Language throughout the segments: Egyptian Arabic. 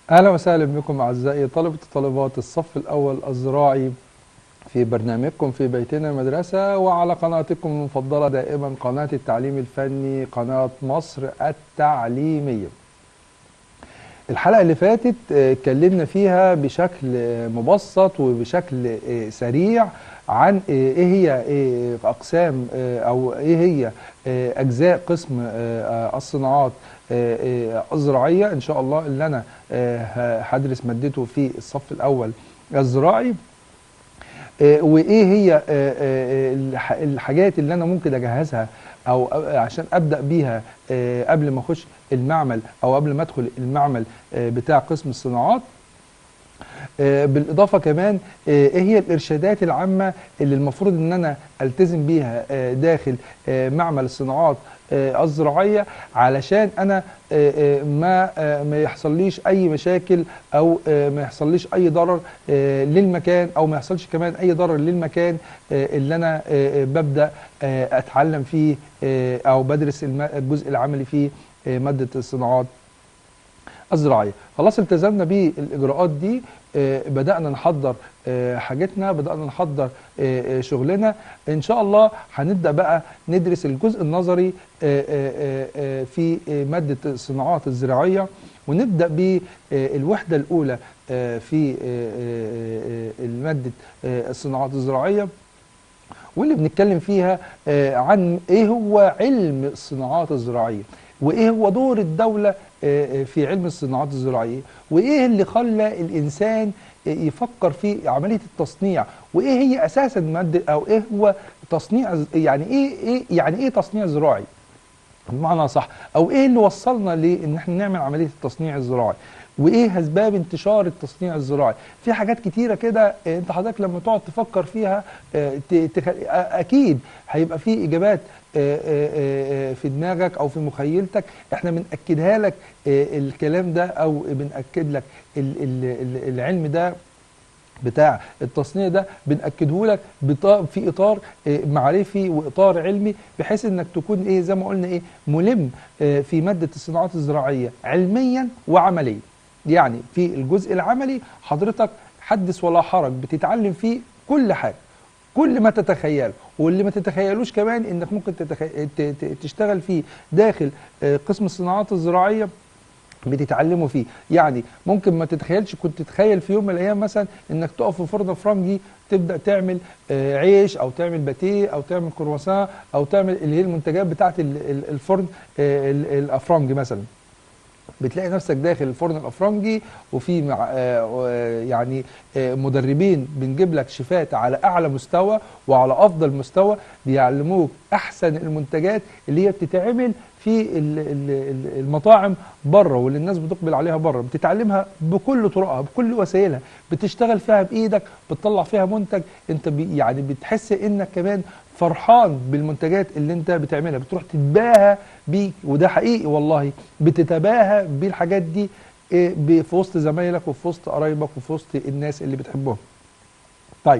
اهلا وسهلا بكم اعزائي طلبه وطالبات الصف الاول الزراعي في برنامجكم في بيتنا مدرسه وعلى قناتكم المفضله دائما قناه التعليم الفني قناه مصر التعليميه. الحلقه اللي فاتت آه، اتكلمنا فيها بشكل آه، مبسط وبشكل آه، سريع عن آه، ايه هي آه، اقسام آه، او ايه هي آه، اجزاء قسم آه، آه، الصناعات آه، آه، الزراعيه ان شاء الله اللي انا آه، ه- هدرس مادته في الصف الاول الزراعي آه، وايه هي آه، آه، الح- الحاجات اللي انا ممكن اجهزها او أ- عشان ابدا بيها آه، قبل ما اخش المعمل او قبل ما ادخل المعمل آه، بتاع قسم الصناعات آه، بالاضافه كمان آه، ايه هي الارشادات العامه اللي المفروض ان انا التزم بيها آه، داخل آه، معمل الصناعات آه، الزراعيه علشان انا آه، آه، ما آه، ما يحصليش اي مشاكل او آه، ما يحصليش اي ضرر آه، للمكان او ما يحصلش كمان اي ضرر للمكان آه، اللي انا آه، آه، ببدا آه، اتعلم فيه آه، او بدرس الم- الجزء العملي في آه، ماده الصناعات الزراعيه خلاص التزمنا بالاجراءات دي آه، بدانا نحضر آه، حاجتنا بدانا نحضر آه، آه، شغلنا ان شاء الله هنبدا بقى ندرس الجزء النظري آه، آه، آه، آه، في آه، ماده الصناعات الزراعيه ونبدا بالوحده الاولى آه، في آه، آه، آه، ماده آه، الصناعات الزراعيه واللي بنتكلم فيها آه، عن ايه هو علم الصناعات الزراعيه وايه هو دور الدوله آه، آه، في علم الصناعات الزراعيه وايه اللي خلى الانسان آه، يفكر في عمليه التصنيع وايه هي اساسا ماده او ايه هو تصنيع ز- يعني ايه ايه يعني ايه تصنيع زراعي بمعنى صح او ايه اللي وصلنا لان احنا نعمل عمليه التصنيع الزراعي وايه اسباب انتشار التصنيع الزراعي في حاجات كتيره كده آه، انت حضرتك لما تقعد تفكر فيها آه، ت- تخ... آه، اكيد هيبقى في اجابات آه، آه، آه، في دماغك او في مخيلتك احنا بناكدها لك آه، الكلام ده او بناكد لك ال- ال- ال- العلم ده بتاع التصنيع ده بنأكده لك بط- في اطار آه، معرفي واطار علمي بحيث انك تكون ايه زي ما قلنا ايه ملم آه، في ماده الصناعات الزراعيه علميا وعمليا يعني في الجزء العملي حضرتك حدث ولا حرج بتتعلم فيه كل حاجه كل ما تتخيله واللي ما تتخيلوش كمان انك ممكن تتخي... ت- ت- تشتغل فيه داخل آه، قسم الصناعات الزراعيه بتتعلموا فيه يعني ممكن ما تتخيلش كنت تتخيل في يوم من الايام مثلا انك تقف في فرن فرنجي تبدا تعمل آه، عيش او تعمل باتيه او تعمل كرواسون او تعمل اللي هي المنتجات بتاعه ال- ال- الفرن آه، ال- الافرنج مثلا بتلاقي نفسك داخل الفرن الافرنجي وفي مع آه، آه، يعني آه، مدربين بنجيب لك شيفات على اعلى مستوى وعلى افضل مستوى بيعلموك احسن المنتجات اللي هي بتتعمل في ال- ال- ال- المطاعم بره واللي الناس بتقبل عليها بره بتتعلمها بكل طرقها بكل وسائلها بتشتغل فيها بايدك بتطلع فيها منتج انت بي يعني بتحس انك كمان فرحان بالمنتجات اللي انت بتعملها بتروح تتباهى بيه وده حقيقي والله بتتباهى بالحاجات دي إيه، ب- في وسط زمايلك وفي وسط قرايبك وفي وسط الناس اللي بتحبهم طيب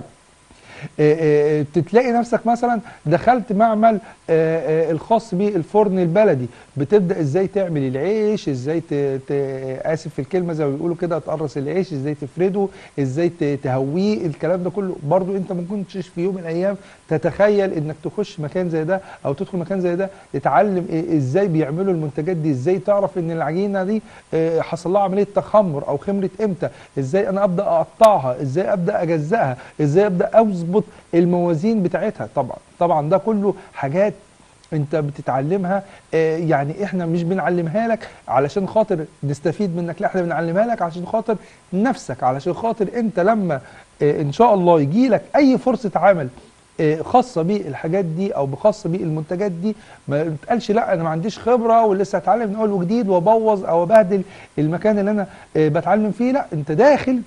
آه، آه، تتلاقي نفسك مثلا دخلت معمل آه، آه، الخاص بالفرن البلدي بتبدا ازاي تعمل العيش ازاي ت... ت... اسف في الكلمه زي ما بيقولوا كده تقرص العيش ازاي تفرده ازاي ت... تهويه الكلام ده كله برضو انت ما كنتش في يوم من الايام تتخيل انك تخش مكان زي ده او تدخل مكان زي ده تتعلم إيه- ازاي بيعملوا المنتجات دي ازاي تعرف ان العجينه دي آه، حصل لها عمليه تخمر او خمرت امتى ازاي انا ابدا اقطعها ازاي ابدا اجزئها ازاي ابدا اظبط الموازين بتاعتها طبعا طبعا ده كله حاجات انت بتتعلمها آه، يعني احنا مش بنعلمها لك علشان خاطر نستفيد منك لا احنا بنعلمها لك علشان خاطر نفسك علشان خاطر انت لما آه، ان شاء الله يجي لك اي فرصه عمل آه، خاصه بالحاجات دي او خاصه بالمنتجات دي ما بتقالش لا انا ما عنديش خبره ولسه هتعلم من اول وجديد وابوظ او ابهدل المكان اللي انا آه، بتعلم فيه لا انت داخل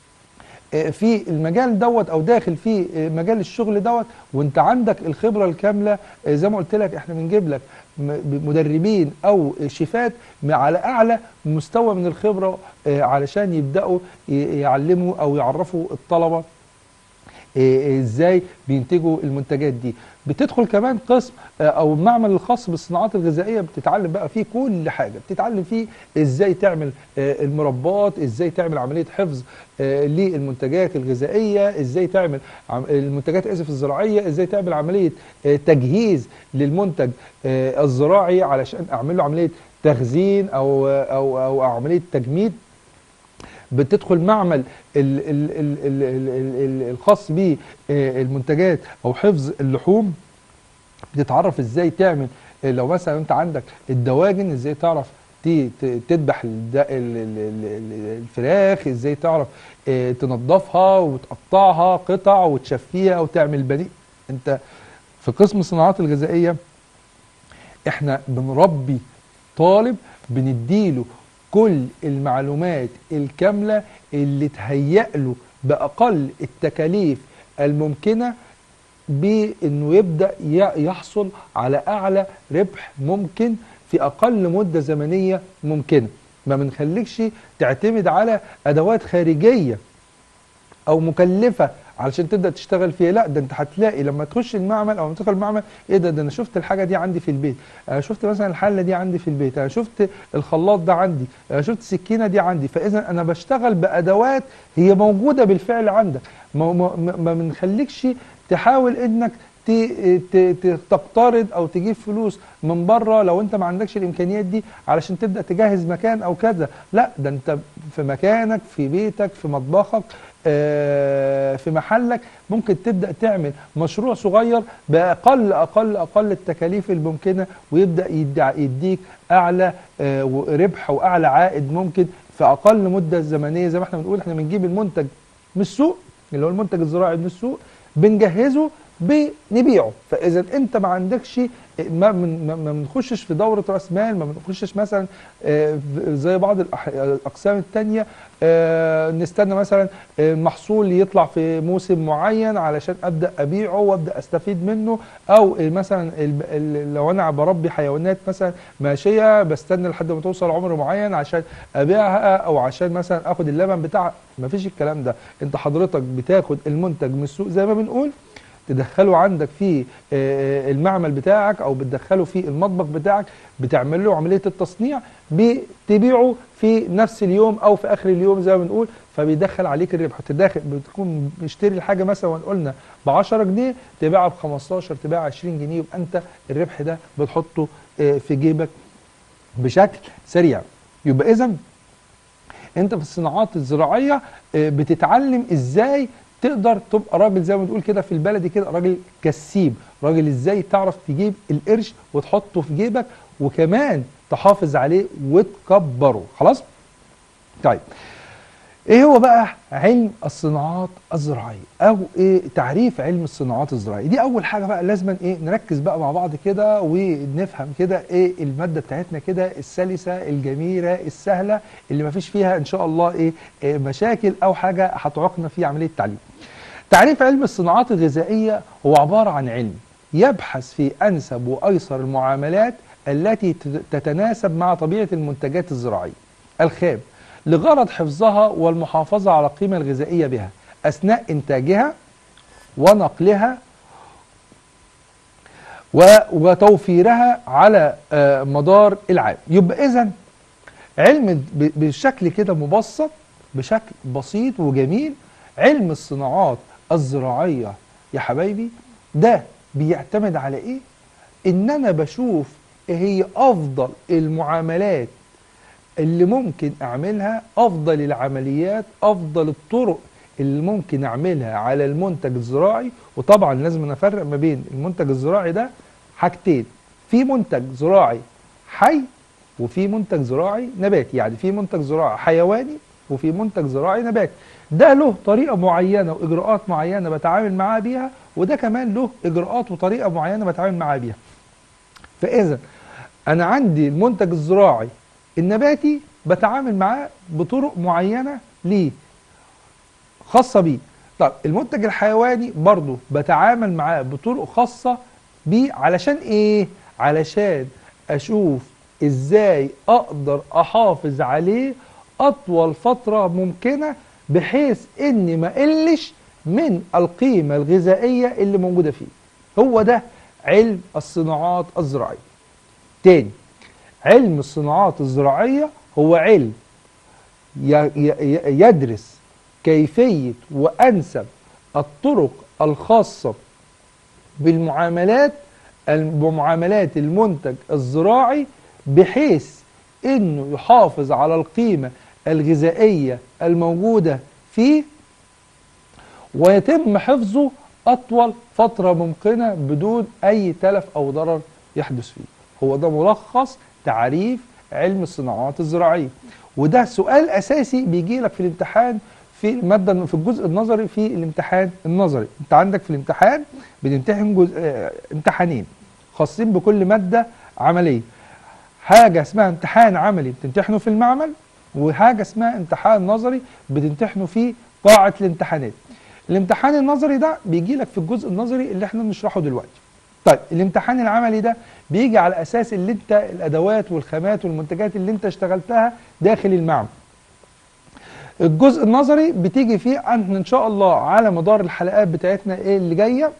آه، في المجال دوت او داخل في آه، مجال الشغل دوت وانت عندك الخبره الكامله آه، زي ما قلت لك احنا بنجيب لك م- مدربين او شيفات م- على اعلى مستوى من الخبره آه، علشان يبداوا ي- يعلموا او يعرفوا الطلبه آه، ازاي بينتجوا المنتجات دي بتدخل كمان قسم آه، او المعمل الخاص بالصناعات الغذائيه بتتعلم بقى فيه كل حاجه بتتعلم فيه ازاي تعمل آه، المربات ازاي تعمل عمليه حفظ آه، للمنتجات الغذائيه ازاي تعمل عم- المنتجات اسف الزراعيه ازاي تعمل عمليه آه، تجهيز للمنتج آه، الزراعي علشان اعمل له عمليه تخزين او او او عمليه تجميد بتدخل معمل ال ال ال ال ال ال ال الخاص بالمنتجات او حفظ اللحوم بتتعرف ازاي تعمل آه، لو مثلا انت عندك الدواجن ازاي تعرف ت- ت- تذبح الد- ال- ال- ال- ال- الفراخ ازاي تعرف آه، تنظفها وتقطعها قطع وتشفيها وتعمل بني انت في قسم الصناعات الغذائيه احنا بنربي طالب بنديله كل المعلومات الكاملة اللي تهيأ له بأقل التكاليف الممكنة بأنه يبدأ ي- يحصل على أعلى ربح ممكن في أقل مدة زمنية ممكنة ما بنخليكش تعتمد على أدوات خارجية او مكلفه علشان تبدا تشتغل فيها لا ده انت هتلاقي لما تخش المعمل او لما تدخل المعمل ايه ده ده انا شفت الحاجه دي عندي في البيت انا شفت مثلا الحله دي عندي في البيت انا شفت الخلاط ده عندي انا شفت السكينه دي عندي فاذا انا بشتغل بادوات هي موجوده بالفعل عندك ما ما ما- ما بنخليكش تحاول انك ت- ت- ت- تقترض او تجيب فلوس من بره لو انت ما عندكش الامكانيات دي علشان تبدا تجهز مكان او كذا لا ده انت في مكانك في بيتك في مطبخك آه، في محلك ممكن تبدا تعمل مشروع صغير باقل اقل اقل التكاليف الممكنه ويبدا يدع- يديك اعلى آه، ربح واعلى عائد ممكن في اقل مده زمنيه زي ما احنا بنقول احنا بنجيب المنتج من السوق اللي هو المنتج الزراعي من السوق بنجهزه بنبيعه فاذا انت ما عندكش ما من ما ما بنخشش في دوره راس مال ما بنخشش مثلا آه، زي بعض الأح- الاقسام التانية آه، نستنى مثلا آه، محصول يطلع في موسم معين علشان ابدا ابيعه وابدا استفيد منه او مثلا ال- ال- لو انا بربي حيوانات مثلا ماشيه بستنى لحد ما توصل عمر معين عشان ابيعها او عشان مثلا اخد اللبن بتاعها مفيش الكلام ده انت حضرتك بتاخد المنتج من السوق زي ما بنقول تدخله عندك في آه، المعمل بتاعك او بتدخله في المطبخ بتاعك بتعمل له عمليه التصنيع بتبيعه في نفس اليوم او في اخر اليوم زي ما بنقول فبيدخل عليك الربح تداخل بتكون مشتري الحاجه مثلا قلنا ب 10 جنيه تبيعها ب 15 تبيعها 20 جنيه يبقى انت الربح ده بتحطه آه، في جيبك بشكل سريع يبقى اذا انت في الصناعات الزراعيه آه، بتتعلم ازاي تقدر تبقى راجل زي ما بنقول كده في البلدي كده راجل كسيب راجل ازاي تعرف تجيب القرش وتحطه في جيبك وكمان تحافظ عليه وتكبره خلاص طيب ايه هو بقى علم الصناعات الزراعيه او ايه تعريف علم الصناعات الزراعيه دي اول حاجه بقى لازم ايه نركز بقى مع بعض كده ونفهم كده ايه الماده بتاعتنا كده السلسه الجميله السهله اللي ما فيش فيها ان شاء الله ايه, إيه مشاكل او حاجه هتعوقنا في عمليه التعليم تعريف علم الصناعات الغذائيه هو عباره عن علم يبحث في انسب وايسر المعاملات التي تت- تتناسب مع طبيعه المنتجات الزراعيه الخام لغرض حفظها والمحافظة على القيمة الغذائية بها أثناء إنتاجها ونقلها و- وتوفيرها على آه، مدار العام يبقى إذن علم ب- بشكل كده مبسط بشكل بسيط وجميل علم الصناعات الزراعية يا حبايبي ده بيعتمد على إيه؟ إن أنا بشوف إيه هي أفضل المعاملات اللي ممكن اعملها افضل العمليات افضل الطرق اللي ممكن اعملها على المنتج الزراعي وطبعا لازم نفرق ما بين المنتج الزراعي ده حاجتين في منتج زراعي حي وفي منتج زراعي نباتي يعني في منتج زراعي حيواني وفي منتج زراعي نباتي ده له طريقة معينة وإجراءات معينة بتعامل معاه بيها وده كمان له إجراءات وطريقة معينة بتعامل معاه بيها فإذا أنا عندي المنتج الزراعي النباتي بتعامل معاه بطرق معينة ليه خاصة بيه طب المنتج الحيواني برضو بتعامل معاه بطرق خاصة بيه علشان ايه علشان اشوف ازاي اقدر احافظ عليه اطول فترة ممكنة بحيث اني ما قلش من القيمة الغذائية اللي موجودة فيه هو ده علم الصناعات الزراعية تاني علم الصناعات الزراعية هو علم ي- ي- يدرس كيفية وأنسب الطرق الخاصة بالمعاملات بمعاملات المنتج الزراعي بحيث انه يحافظ على القيمة الغذائية الموجودة فيه ويتم حفظه أطول فترة ممكنة بدون أي تلف أو ضرر يحدث فيه هو ده ملخص تعريف علم الصناعات الزراعية وده سؤال أساسي بيجي لك في الامتحان في المادة في الجزء النظري في الامتحان النظري انت عندك في الامتحان بتمتحن جزء اه امتحانين خاصين بكل مادة عملية حاجة اسمها امتحان عملي بتمتحنه في المعمل وحاجة اسمها امتحان نظري بتمتحنه في قاعة الامتحانات الامتحان النظري ده بيجي لك في الجزء النظري اللي احنا بنشرحه دلوقتي طيب الامتحان العملي ده بيجي على اساس اللي انت الادوات والخامات والمنتجات اللي انت اشتغلتها داخل المعمل الجزء النظري بتيجي فيه ان ان شاء الله على مدار الحلقات بتاعتنا ايه اللي جايه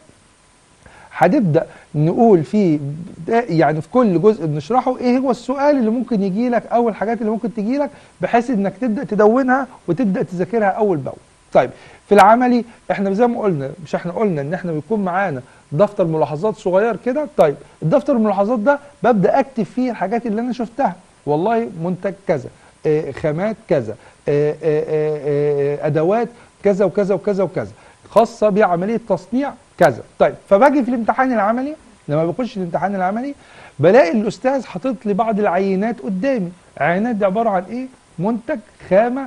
هنبدا نقول فيه يعني في كل جزء بنشرحه ايه هو السؤال اللي ممكن يجي لك او الحاجات اللي ممكن تجي لك بحيث انك تبدا تدونها وتبدا تذاكرها اول باول طيب في العملي احنا زي ما قلنا مش احنا قلنا ان احنا بيكون معانا دفتر ملاحظات صغير كده طيب الدفتر الملاحظات ده ببدا اكتب فيه الحاجات اللي انا شفتها والله منتج كذا آه خامات كذا آه آه آه ادوات كذا وكذا وكذا وكذا خاصه بعمليه تصنيع كذا طيب فباجي في الامتحان العملي لما بخش الامتحان العملي بلاقي الاستاذ حاطط لي بعض العينات قدامي العينات دي عباره عن ايه منتج خامه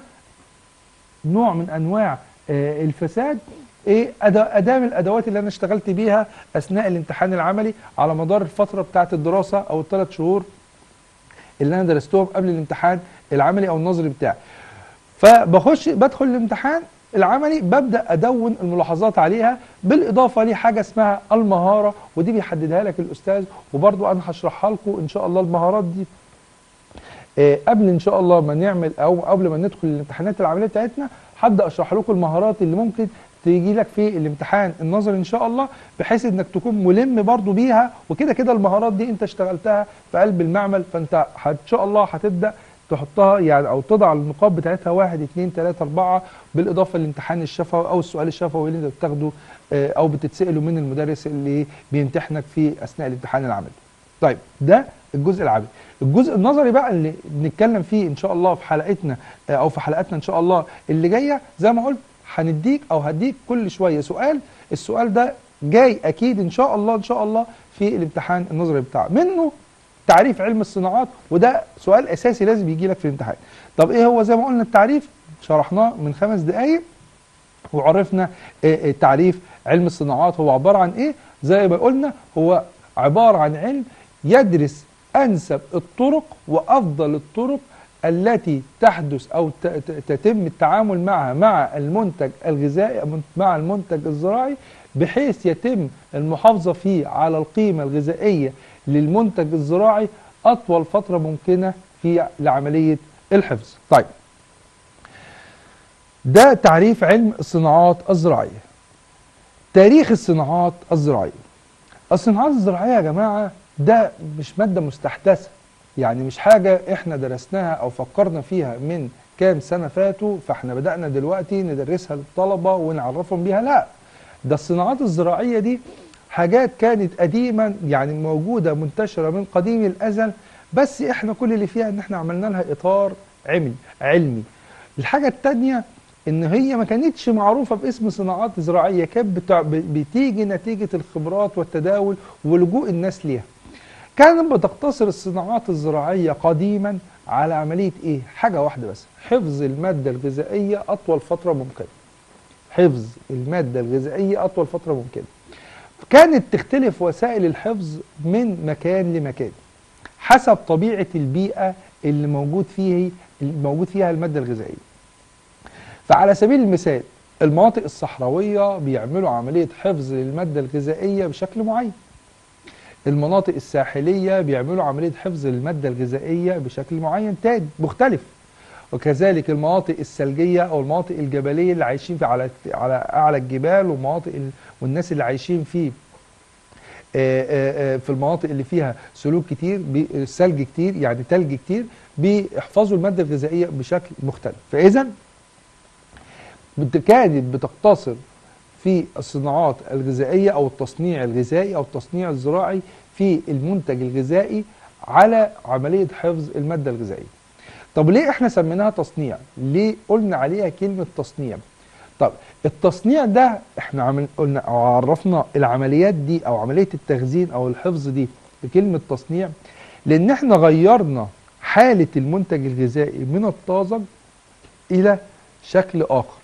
نوع من انواع آه الفساد ايه اداه من الادوات اللي انا اشتغلت بيها اثناء الامتحان العملي على مدار الفتره بتاعه الدراسه او الثلاث شهور اللي انا درستهم قبل الامتحان العملي او النظري بتاعي فبخش بدخل الامتحان العملي ببدا ادون الملاحظات عليها بالاضافه لحاجه اسمها المهاره ودي بيحددها لك الاستاذ وبرضو انا هشرحها لكم ان شاء الله المهارات دي آه قبل ان شاء الله ما نعمل او قبل ما ندخل الامتحانات العمليه بتاعتنا هبدا اشرح لكم المهارات اللي ممكن تيجي لك في الامتحان النظري ان شاء الله بحيث انك تكون ملم برضو بيها وكده كده المهارات دي انت اشتغلتها في قلب المعمل فانت ان شاء الله هتبدا تحطها يعني او تضع النقاط بتاعتها واحد اثنين ثلاثة أربعة بالإضافة للامتحان الشفوي أو السؤال الشفوي اللي أنت بتاخده أو بتتسأله من المدرس اللي بيمتحنك في أثناء الامتحان العملي. طيب ده الجزء العملي. الجزء النظري بقى اللي بنتكلم فيه إن شاء الله في حلقتنا أو في حلقاتنا إن شاء الله اللي جاية زي ما قلت هنديك أو هديك كل شوية سؤال السؤال ده جاي أكيد إن شاء الله إن شاء الله في الامتحان النظري بتاعه منه تعريف علم الصناعات وده سؤال اساسي لازم يجي لك في الامتحان طب ايه هو زي ما قلنا التعريف شرحناه من خمس دقايق وعرفنا إيه تعريف علم الصناعات هو عبارة عن ايه زي ما قلنا هو عبارة عن علم يدرس انسب الطرق وافضل الطرق التي تحدث او تتم التعامل معها مع المنتج الغذائي مع المنتج الزراعي بحيث يتم المحافظة فيه على القيمة الغذائية للمنتج الزراعي أطول فترة ممكنة في لعملية الحفظ طيب ده تعريف علم الصناعات الزراعية تاريخ الصناعات الزراعية الصناعات الزراعية يا جماعة ده مش مادة مستحدثة يعني مش حاجة احنا درسناها او فكرنا فيها من كام سنة فاتوا فاحنا بدأنا دلوقتي ندرسها للطلبة ونعرفهم بيها لا ده الصناعات الزراعية دي حاجات كانت قديما يعني موجودة منتشرة من قديم الأزل بس احنا كل اللي فيها ان احنا عملنا لها اطار علمي علمي الحاجة التانية ان هي ما كانتش معروفة باسم صناعات زراعية كانت بتيجي نتيجة الخبرات والتداول ولجوء الناس ليها كانت بتقتصر الصناعات الزراعية قديما على عملية ايه حاجة واحدة بس حفظ المادة الغذائية اطول فترة ممكنة حفظ المادة الغذائية اطول فترة ممكنة كانت تختلف وسائل الحفظ من مكان لمكان حسب طبيعة البيئة اللي موجود فيه اللي موجود فيها المادة الغذائية فعلى سبيل المثال المناطق الصحراوية بيعملوا عملية حفظ للمادة الغذائية بشكل معين المناطق الساحلية بيعملوا عملية حفظ للمادة الغذائية بشكل معين تاني مختلف وكذلك المناطق الثلجيه او المناطق الجبليه اللي عايشين في على على اعلى الجبال ومناطق ال- والناس اللي عايشين في آه، آه، آه، في المناطق اللي فيها سلوك كتير بي- ثلج كتير يعني تلج كتير بيحفظوا الماده الغذائيه بشكل مختلف فاذا بت- كانت بتقتصر في الصناعات الغذائيه او التصنيع الغذائي او التصنيع الزراعي في المنتج الغذائي على عمليه حفظ الماده الغذائيه. طب ليه احنا سميناها تصنيع؟ ليه قلنا عليها كلمه تصنيع؟ طب التصنيع ده احنا عمل قلنا او عرفنا العمليات دي او عمليه التخزين او الحفظ دي بكلمه تصنيع لان احنا غيرنا حاله المنتج الغذائي من الطازج الى شكل اخر.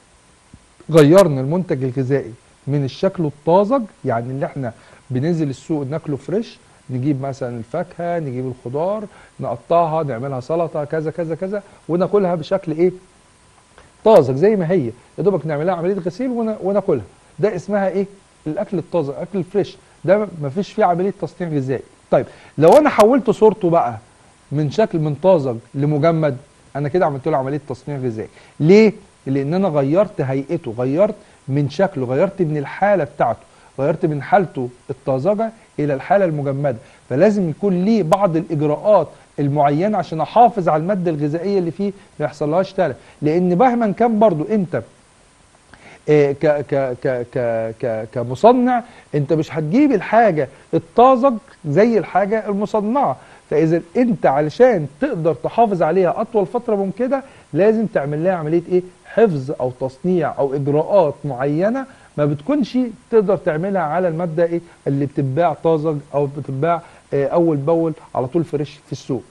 غيرنا المنتج الغذائي من الشكل الطازج يعني اللي احنا بننزل السوق ناكله فريش نجيب مثلا الفاكهه نجيب الخضار نقطعها نعملها سلطه كذا كذا كذا وناكلها بشكل ايه طازج زي ما هي يا دوبك نعملها عمليه غسيل ون- وناكلها ده اسمها ايه الاكل الطازج الاكل الفريش ده ما فيش فيه عمليه تصنيع غذائي طيب لو انا حولت صورته بقى من شكل من طازج لمجمد انا كده عملت له عمليه تصنيع غذائي ليه لان انا غيرت هيئته غيرت من شكله غيرت من الحاله بتاعته غيرت من حالته الطازجه الى الحاله المجمده فلازم يكون ليه بعض الاجراءات المعينه عشان احافظ على الماده الغذائيه اللي فيه ما يحصلهاش تلف لان مهما كان برضو انت آه، ك ك ك ك ك كمصنع انت مش هتجيب الحاجه الطازج زي الحاجه المصنعه فاذا انت علشان تقدر تحافظ عليها اطول فتره ممكنه لازم تعمل لها عمليه ايه حفظ او تصنيع او اجراءات معينه ما بتكونش تقدر تعملها على الماده ايه اللي بتتباع طازج او بتتباع آه، اول باول على طول فريش في السوق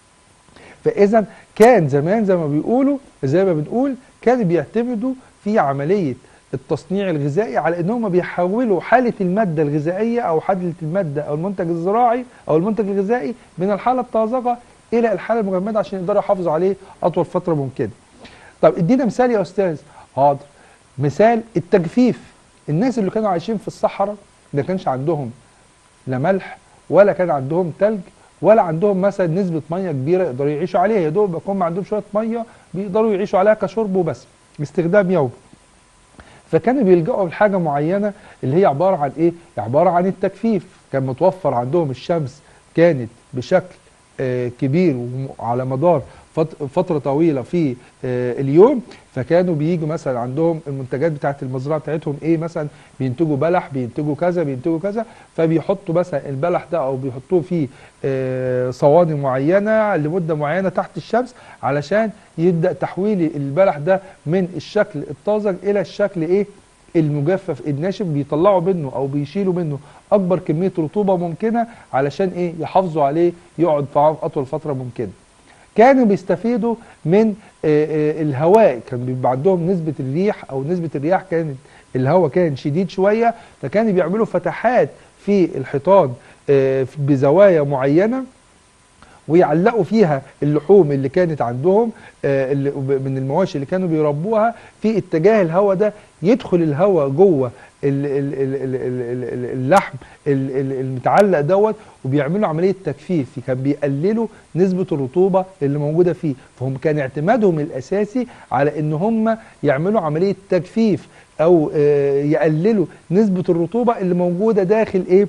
فاذا كان زمان زي ما بيقولوا زي ما بنقول كانوا بيعتمدوا في عمليه التصنيع الغذائي على انهم بيحولوا حاله الماده الغذائيه او حاله الماده او المنتج الزراعي او المنتج الغذائي من الحاله الطازجه الى الحاله المجمده عشان يقدروا يحافظوا عليه اطول فتره ممكنه. طب ادينا مثال يا استاذ. حاضر. مثال التجفيف. الناس اللي كانوا عايشين في الصحراء ما كانش عندهم لا ملح ولا كان عندهم تلج ولا عندهم مثلا نسبة مية كبيرة يقدروا يعيشوا عليها يا دوب يكون عندهم شوية مية بيقدروا يعيشوا عليها كشرب وبس باستخدام يومي فكانوا بيلجأوا لحاجة معينة اللي هي عبارة عن ايه؟ عبارة عن التجفيف كان متوفر عندهم الشمس كانت بشكل آه، كبير وعلى مدار فت- فترة طويلة في آه، اليوم فكانوا بييجوا مثلا عندهم المنتجات بتاعت المزرعة بتاعتهم ايه مثلا بينتجوا بلح بينتجوا كذا بينتجوا كذا فبيحطوا مثلا البلح ده او بيحطوه في آه، صواني معينة لمدة معينة تحت الشمس علشان يبدأ تحويل البلح ده من الشكل الطازج الى الشكل ايه المجفف الناشف بيطلعوا منه او بيشيلوا منه اكبر كميه رطوبه ممكنه علشان ايه يحافظوا عليه يقعد معاهم اطول فتره ممكنه كانوا بيستفيدوا من آه، آه، الهواء كان بيبقى عندهم نسبه الريح او نسبه الرياح كانت الهواء كان شديد شويه فكانوا بيعملوا فتحات في الحيطان آه، بزوايا معينه ويعلقوا فيها اللحوم اللي كانت عندهم آه، اللي من المواشي اللي كانوا بيربوها في اتجاه الهواء ده يدخل الهواء جوه ال- ال- ال- ال- ال- ال- اللحم ال- ال- المتعلق دوت وبيعملوا عمليه تجفيف كان بيقللوا نسبه الرطوبه اللي موجوده فيه فهم كان اعتمادهم الاساسي على ان هم يعملوا عمليه تجفيف او آه، يقللوا نسبه الرطوبه اللي موجوده داخل ايه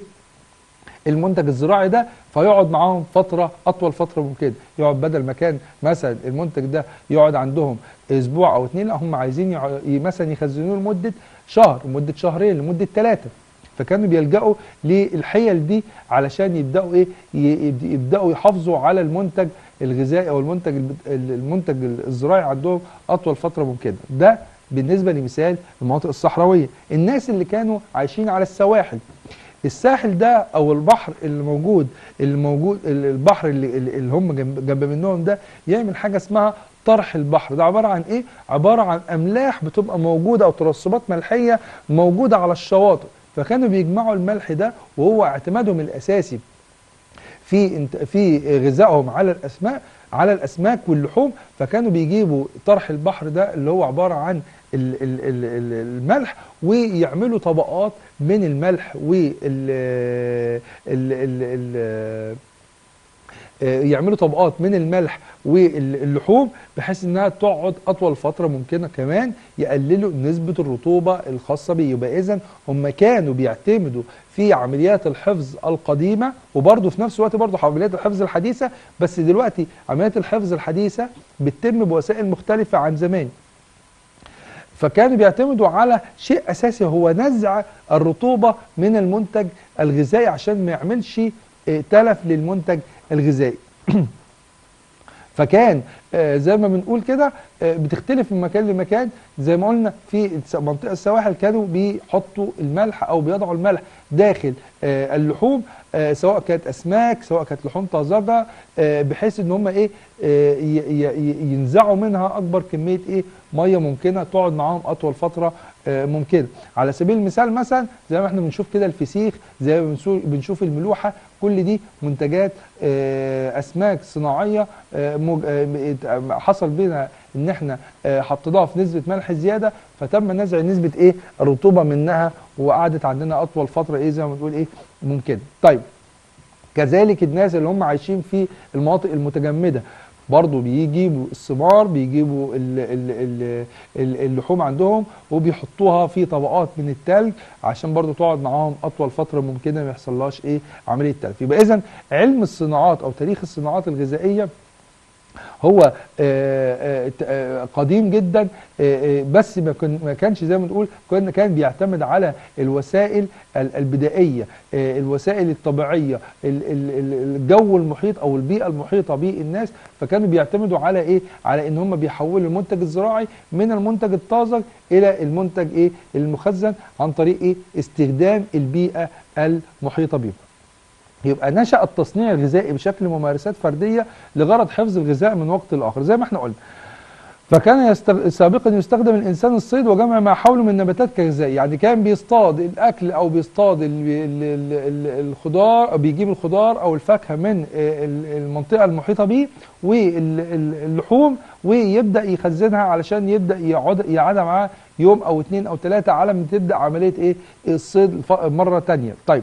المنتج الزراعي ده فيقعد معاهم فتره اطول فتره ممكنه يقعد بدل ما كان مثلا المنتج ده يقعد عندهم اسبوع او اتنين لا هم عايزين يع- ي- مثلا يخزنوه لمده شهر لمده شهرين لمده ثلاثه فكانوا بيلجأوا للحيل دي علشان يبدأوا ايه ي- يبد- يبدأوا يحافظوا على المنتج الغذائي او المنتج الب- المنتج الزراعي عندهم اطول فتره ممكنه ده بالنسبه لمثال المناطق الصحراويه الناس اللي كانوا عايشين على السواحل الساحل ده او البحر اللي موجود اللي موجود البحر اللي, اللي هم جنب, جنب منهم ده يعمل حاجه اسمها طرح البحر ده عباره عن ايه عباره عن املاح بتبقى موجوده او ترسبات ملحيه موجوده على الشواطئ فكانوا بيجمعوا الملح ده وهو اعتمادهم الاساسي في انت في غذائهم على الاسماك على الاسماك واللحوم فكانوا بيجيبوا طرح البحر ده اللي هو عباره عن ال- ال- ال- ال- الملح ويعملوا طبقات من الملح وال ال- ال- ال- آه، يعملوا طبقات من الملح واللحوم بحيث انها تقعد اطول فتره ممكنه كمان يقللوا نسبه الرطوبه الخاصه بيه يبقى اذا هم كانوا بيعتمدوا في عمليات الحفظ القديمه وبرضه في نفس الوقت برضه عمليات الحفظ الحديثه بس دلوقتي عمليات الحفظ الحديثه بتتم بوسائل مختلفه عن زمان فكانوا بيعتمدوا على شيء اساسي هو نزع الرطوبه من المنتج الغذائي عشان ما يعملش آه، تلف للمنتج الغذائي فكان آه، زي ما بنقول كده آه، بتختلف من مكان لمكان زي ما قلنا في منطقه السواحل كانوا بيحطوا الملح او بيضعوا الملح داخل آه، اللحوم سواء كانت اسماك سواء كانت لحوم طازجه بحيث ان هم ايه ينزعوا منها اكبر كميه ايه ميه ممكنه تقعد معاهم اطول فتره ممكنه على سبيل المثال مثلا زي ما احنا بنشوف كده الفسيخ زي ما بنشوف الملوحه كل دي منتجات اسماك صناعيه حصل بينا ان احنا حطيناها في نسبه ملح زياده فتم نزع نسبه ايه الرطوبه منها وقعدت عندنا اطول فتره ايه زي ما بنقول ايه ممكنه طيب كذلك الناس اللي هم عايشين في المناطق المتجمده برضو بيجيبوا الثمار بيجيبوا اللحوم عندهم وبيحطوها في طبقات من التلج عشان برضو تقعد معاهم اطول فتره ممكنه ما يحصلهاش ايه عمليه تلف يبقى اذا علم الصناعات او تاريخ الصناعات الغذائيه هو آه، آه، آه، قديم جدا بس ما كانش زي ما نقول كان كان بيعتمد على الوسائل البدائيه الوسائل الطبيعيه الجو المحيط او البيئه المحيطه بالناس فكانوا بيعتمدوا على ايه على ان هم بيحولوا المنتج الزراعي من المنتج الطازج الى المنتج ايه المخزن عن طريق ايه استخدام البيئه المحيطه بهم يبقى نشأ التصنيع الغذائي بشكل ممارسات فردية لغرض حفظ الغذاء من وقت لآخر زي ما احنا قلنا فكان يستغ... سابقا يستخدم الانسان الصيد وجمع ما حوله من نباتات كغذاء يعني كان بيصطاد الاكل او بيصطاد ال... ال... ال... الخضار او بيجيب الخضار او الفاكهه من المنطقه المحيطه به واللحوم ويبدا يخزنها علشان يبدا يقعد يقعدها معاه يوم او اثنين او ثلاثه على ما تبدا عمليه ايه الصيد مره ثانيه طيب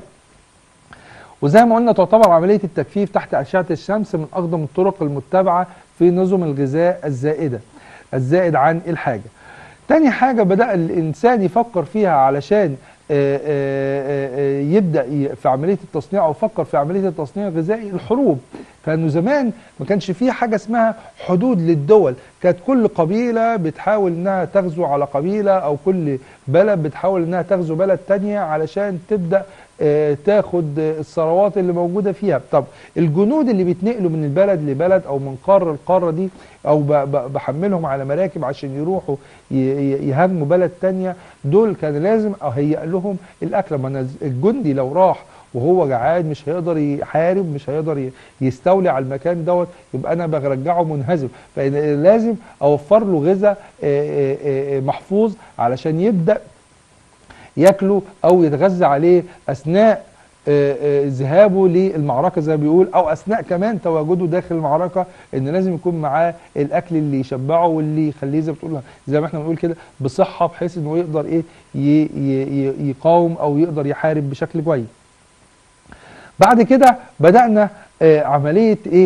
وزي ما قلنا تعتبر عملية التجفيف تحت أشعة الشمس من أقدم الطرق المتبعة في نظم الغذاء الزائدة الزائد عن الحاجة تاني حاجة بدأ الإنسان يفكر فيها علشان آه، آه، آه، يبدا في عمليه التصنيع او فكر في عمليه التصنيع الغذائي الحروب كانه زمان ما كانش فيه حاجه اسمها حدود للدول كانت كل قبيله بتحاول انها تغزو على قبيله او كل بلد بتحاول انها تغزو بلد تانية علشان تبدا تاخد الثروات اللي موجوده فيها طب الجنود اللي بيتنقلوا من البلد لبلد او من قاره لقاره دي او بحملهم على مراكب عشان يروحوا يهاجموا بلد تانية دول كان لازم اهيئ لهم الاكل ما الجندي لو راح وهو جعان مش هيقدر يحارب مش هيقدر يستولي على المكان دوت يبقى انا برجعه منهزم فلازم اوفر له غذاء محفوظ علشان يبدا ياكله او يتغذى عليه اثناء آه، آه، ذهابه للمعركه زي ما بيقول او اثناء كمان تواجده داخل المعركه ان لازم يكون معاه الاكل اللي يشبعه واللي يخليه زي ما بتقول زي ما احنا بنقول كده بصحه بحيث انه يقدر ايه يقاوم او يقدر يحارب بشكل كويس. بعد كده بدانا آه، عمليه ايه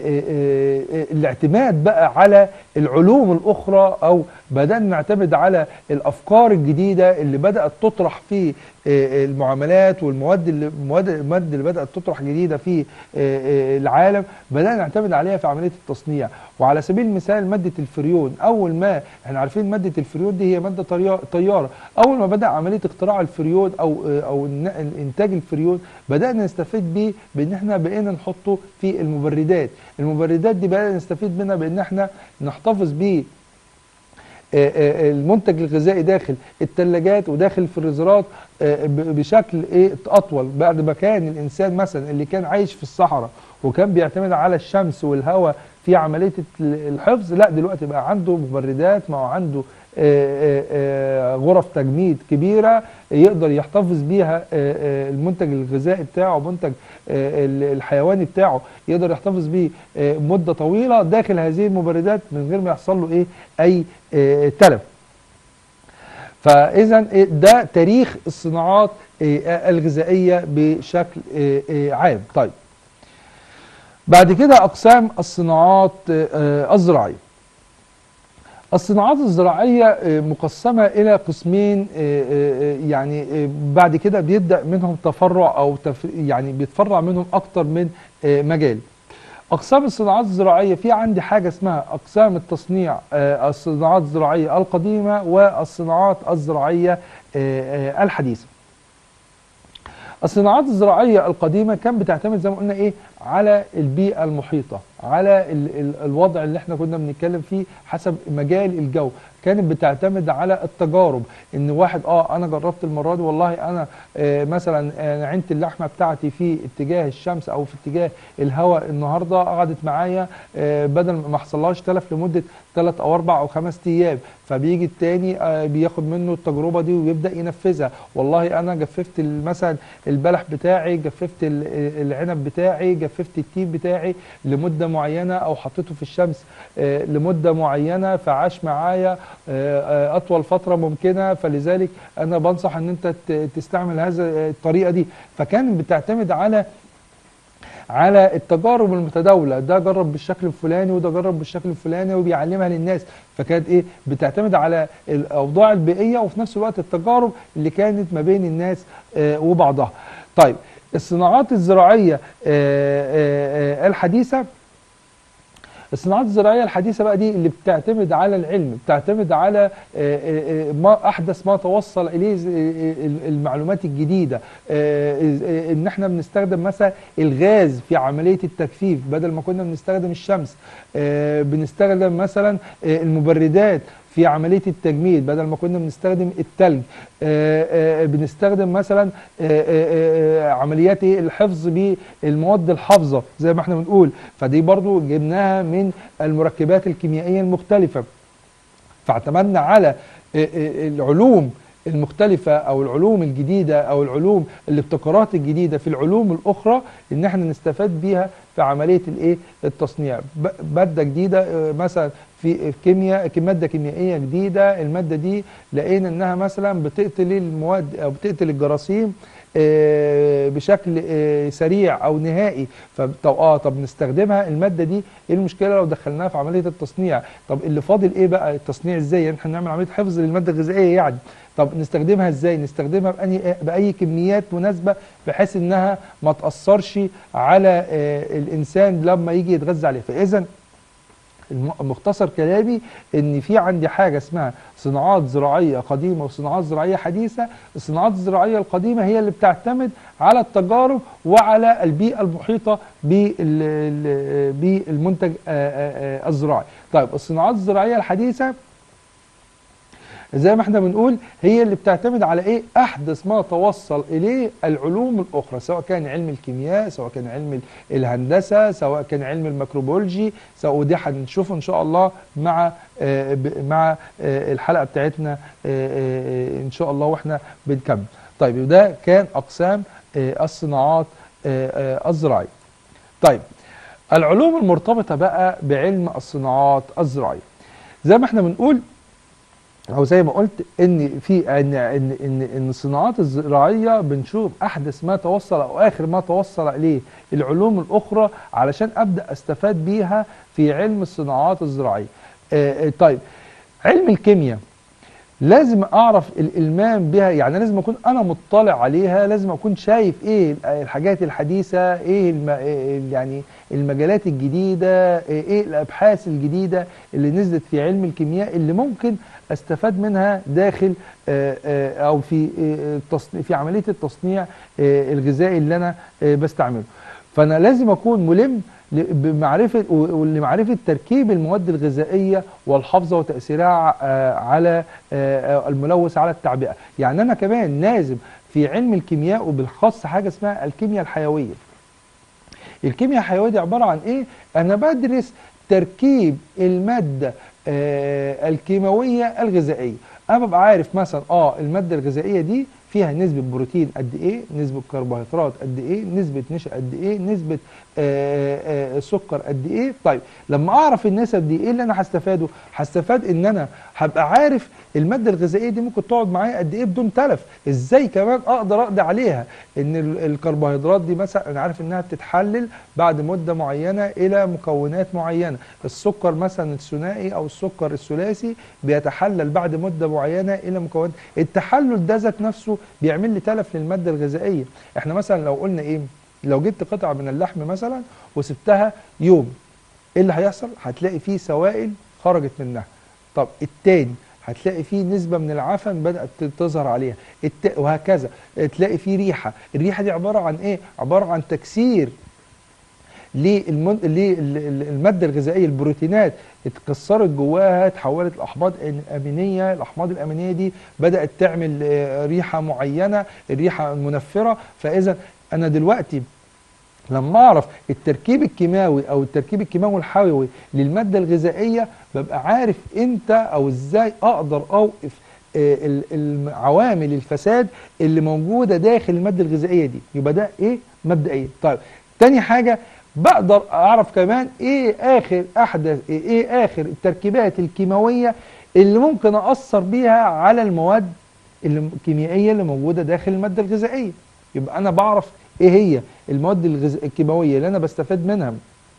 الاعتماد بقى على العلوم الاخرى او بدانا نعتمد على الافكار الجديده اللي بدات تطرح في آه، المعاملات والمواد اللي المواد المواد اللي بدات تطرح جديده في آه، آه، العالم بدانا نعتمد عليها في عمليه التصنيع وعلى سبيل المثال ماده الفريون اول ما احنا عارفين ماده الفريون دي هي ماده طياره اول ما بدا عمليه اختراع الفريون او او انتاج الفريون بدانا نستفيد بيه بان احنا بقينا نحطه في المبردات المبردات دي بدانا نستفيد منها بان احنا نحتفظ بيه آه، آه، المنتج الغذائي داخل الثلاجات وداخل الفريزرات آه، بشكل ايه اطول بعد ما كان الانسان مثلا اللي كان عايش في الصحراء وكان بيعتمد على الشمس والهواء في عمليه الحفظ لا دلوقتي بقى عنده مبردات ما هو عنده غرف تجميد كبيره يقدر يحتفظ بيها المنتج الغذائي بتاعه منتج الحيواني بتاعه يقدر يحتفظ بيه مده طويله داخل هذه المبردات من غير ما يحصل له ايه اي تلف فاذا ده تاريخ الصناعات الغذائيه بشكل عام طيب بعد كده اقسام الصناعات آه، الزراعيه الصناعات الزراعية آه، مقسمة إلى قسمين آه، آه، يعني آه، بعد كده بيبدأ منهم تفرع أو تف يعني بيتفرع منهم أكتر من آه، مجال أقسام الصناعات الزراعية في عندي حاجة اسمها أقسام التصنيع آه، الصناعات الزراعية القديمة والصناعات الزراعية آه، آه، الحديثة الصناعات الزراعية القديمة كان بتعتمد زي ما قلنا ايه على البيئة المحيطة على ال ال الوضع اللي احنا كنا بنتكلم فيه حسب مجال الجو كانت بتعتمد على التجارب ان واحد اه انا جربت المرة دي والله انا آه مثلا آه عينت اللحمة بتاعتي في اتجاه الشمس او في اتجاه الهواء النهاردة قعدت معايا آه بدل ما حصلهاش تلف لمدة ثلاث او اربع او خمس ايام فبيجي التاني آه بياخد منه التجربة دي ويبدأ ينفذها والله انا جففت ال- مثلا البلح بتاعي جففت ال- العنب بتاعي جففت التين بتاعي لمدة معينة او حطيته في الشمس آه، لمدة معينة فعاش معايا آه، آه، اطول فترة ممكنة فلذلك انا بنصح ان انت ت- تستعمل هذا الطريقة دي فكانت بتعتمد على على التجارب المتداوله ده جرب بالشكل الفلاني وده جرب بالشكل الفلاني وبيعلمها للناس فكانت ايه بتعتمد على الاوضاع البيئيه وفي نفس الوقت التجارب اللي كانت ما بين الناس آه، وبعضها طيب الصناعات الزراعيه آه، آه، آه، الحديثه الصناعات الزراعيه الحديثه بقى دي اللي بتعتمد على العلم بتعتمد على آه، آه، آه، ما احدث ما توصل اليه ز- آه، آه، المعلومات الجديده آه، آه، ان احنا بنستخدم مثلا الغاز في عمليه التجفيف بدل ما كنا بنستخدم الشمس آه، بنستخدم مثلا آه، المبردات في عمليه التجميد بدل ما كنا بنستخدم التلج آه، آه، بنستخدم مثلا آه، آه، آه، عمليات إيه؟ الحفظ بالمواد الحافظه زي ما احنا بنقول فدي برضو جبناها من المركبات الكيميائيه المختلفه فاعتمدنا على آه، آه، العلوم المختلفة أو العلوم الجديدة أو العلوم الابتكارات الجديدة في العلوم الأخرى إن احنا نستفاد بيها في عملية الإيه التصنيع ب- مادة جديدة آه، مثلا في كيمياء مادة كيميائية جديدة المادة دي لقينا إنها مثلا بتقتل المواد أو بتقتل الجراثيم آه، بشكل آه، سريع او نهائي فطب اه طب نستخدمها الماده دي ايه المشكله لو دخلناها في عمليه التصنيع طب اللي فاضل ايه بقى التصنيع ازاي يعني احنا نعمل عمليه حفظ للماده الغذائيه يعني طب نستخدمها ازاي نستخدمها بأني باي كميات مناسبه بحيث انها ما تاثرش على آه، الانسان لما يجي يتغذى عليها فاذا الم- مختصر كلامي ان في عندي حاجه اسمها صناعات زراعيه قديمه وصناعات زراعيه حديثه الصناعات الزراعيه القديمه هي اللي بتعتمد على التجارب وعلى البيئه المحيطه بال- ال- بالمنتج آه، آه، آه، الزراعي طيب الصناعات الزراعيه الحديثه زي ما احنا بنقول هي اللي بتعتمد على ايه احدث ما توصل اليه العلوم الاخرى سواء كان علم الكيمياء سواء كان علم ال- الهندسه سواء كان علم الميكروبيولوجي سواء ودي هنشوفه ان شاء الله مع آه، ب- مع آه، الحلقه بتاعتنا آه، آه، ان شاء الله واحنا بنكمل طيب وده كان اقسام آه، الصناعات آه، آه، الزراعيه طيب العلوم المرتبطه بقى بعلم الصناعات الزراعيه زي ما احنا بنقول او زي ما قلت ان في ان ان ان, إن الصناعات الزراعيه بنشوف احدث ما توصل او اخر ما توصل اليه العلوم الاخرى علشان ابدا استفاد بيها في علم الصناعات الزراعيه. آه آه، طيب علم الكيمياء لازم اعرف الالمام بها يعني لازم اكون انا مطلع عليها لازم اكون شايف ايه الحاجات الحديثه ايه الم... إيه يعني المجالات الجديده ايه الابحاث الجديده اللي نزلت في علم الكيمياء اللي ممكن استفاد منها داخل آه، آه، او في آه، التصنيع في عمليه التصنيع آه، الغذائي اللي انا آه، بستعمله فانا لازم اكون ملم ل- بمعرفه و- ولمعرفه تركيب المواد الغذائيه والحافظه وتاثيرها آه، على آه، آه، الملوث على التعبئه يعني انا كمان لازم في علم الكيمياء وبالخاص حاجه اسمها الكيمياء الحيويه الكيمياء الحيويه دي عباره عن ايه انا بدرس تركيب الماده آه، الكيماويه الغذائيه انا ببقى عارف مثلا اه الماده الغذائيه دي فيها نسبه بروتين قد ايه نسبه كربوهيدرات قد ايه نسبه نشا قد ايه نسبه آآ آآ سكر قد ايه طيب لما اعرف النسب دي ايه اللي انا هستفاده هستفاد ان انا هبقى عارف الماده الغذائيه دي ممكن تقعد معايا قد ايه بدون تلف ازاي كمان اقدر اقضي عليها ان ال- الكربوهيدرات دي مثلا انا عارف انها بتتحلل بعد مده معينه الى مكونات معينه السكر مثلا الثنائي او السكر الثلاثي بيتحلل بعد مده معينه الى مكونات التحلل ده ذات نفسه بيعمل لي تلف للماده الغذائيه احنا مثلا لو قلنا ايه لو جبت قطعه من اللحم مثلا وسبتها يوم ايه اللي هيحصل هتلاقي فيه سوائل خرجت منها طب التاني هتلاقي فيه نسبة من العفن بدأت تظهر عليها الت... وهكذا تلاقي فيه ريحة الريحة دي عبارة عن ايه عبارة عن تكسير للمن... للمادة الغذائية البروتينات اتكسرت جواها اتحولت لأحماض أمينية الأحماض الأمينية دي بدأت تعمل آه، ريحة معينة الريحة منفرة فإذا أنا دلوقتي لما اعرف التركيب الكيماوي او التركيب الكيماوي الحيوي للماده الغذائيه ببقى عارف امتى او ازاي اقدر اوقف آه، ال- ال- عوامل الفساد اللي موجوده داخل الماده الغذائيه دي يبقى ده ايه مبدئيا طيب تاني حاجه بقدر اعرف كمان ايه اخر احدث ايه اخر التركيبات الكيماويه اللي ممكن اثر بيها على المواد اللي- الكيميائيه اللي موجوده داخل الماده الغذائيه يبقى انا بعرف ايه هي المواد الغذ... الكيماويه اللي انا بستفاد منها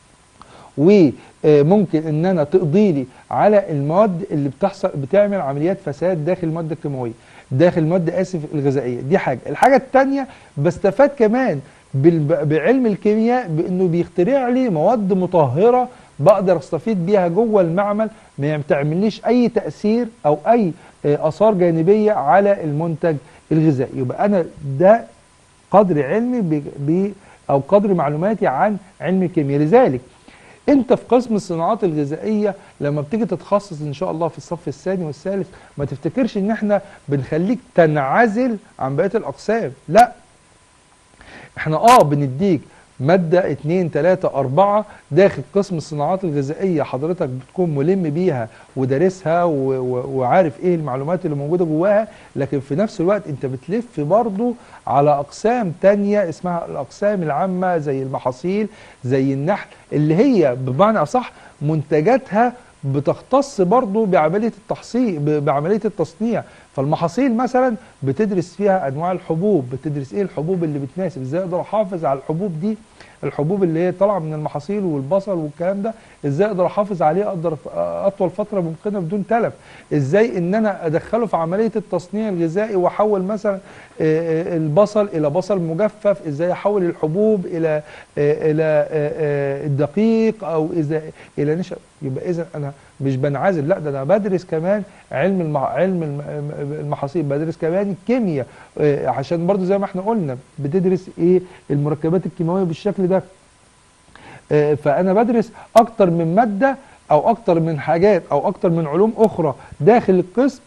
وممكن ان انا تقضي لي على المواد اللي بتحصل بتعمل عمليات فساد داخل الماده الكيماويه داخل الماده اسف الغذائيه دي حاجه الحاجه الثانيه بستفاد كمان بال... بعلم الكيمياء بانه بيخترع لي مواد مطهره بقدر استفيد بيها جوه المعمل ما بتعمليش اي تاثير او اي آه، اثار جانبيه على المنتج الغذائي يبقى انا ده قدر علمي ب... ب... او قدر معلوماتي عن علم الكيمياء لذلك انت في قسم الصناعات الغذائيه لما بتيجي تتخصص ان شاء الله في الصف الثاني والثالث ما تفتكرش ان احنا بنخليك تنعزل عن بقيه الاقسام لا احنا اه بنديك مادة اتنين تلاتة أربعة داخل قسم الصناعات الغذائية حضرتك بتكون ملم بيها ودارسها و- و- وعارف ايه المعلومات اللي موجودة جواها لكن في نفس الوقت انت بتلف برضو على أقسام تانية اسمها الأقسام العامة زي المحاصيل زي النحل اللي هي بمعنى أصح منتجاتها بتختص برضو بعملية التحصيل ب- بعملية التصنيع فالمحاصيل مثلا بتدرس فيها انواع الحبوب بتدرس ايه الحبوب اللي بتناسب ازاي اقدر احافظ على الحبوب دي الحبوب اللي هي طالعه من المحاصيل والبصل والكلام ده ازاي اقدر احافظ عليه اقدر ف- اطول فتره ممكنه بدون تلف ازاي ان انا ادخله في عمليه التصنيع الغذائي واحول مثلا آه، آه، البصل الى بصل مجفف ازاي احول الحبوب الى آه، الى آه، آه، الدقيق او اذا الى نشا يبقى اذا انا مش بنعزل لا ده انا بدرس كمان علم المع... علم الم- المحاصيل بدرس كمان الكيمياء آه، عشان برضو زي ما احنا قلنا بتدرس ايه المركبات الكيماويه بالشكل ده آه، فانا بدرس اكتر من ماده او اكتر من حاجات او اكتر من علوم اخرى داخل القسم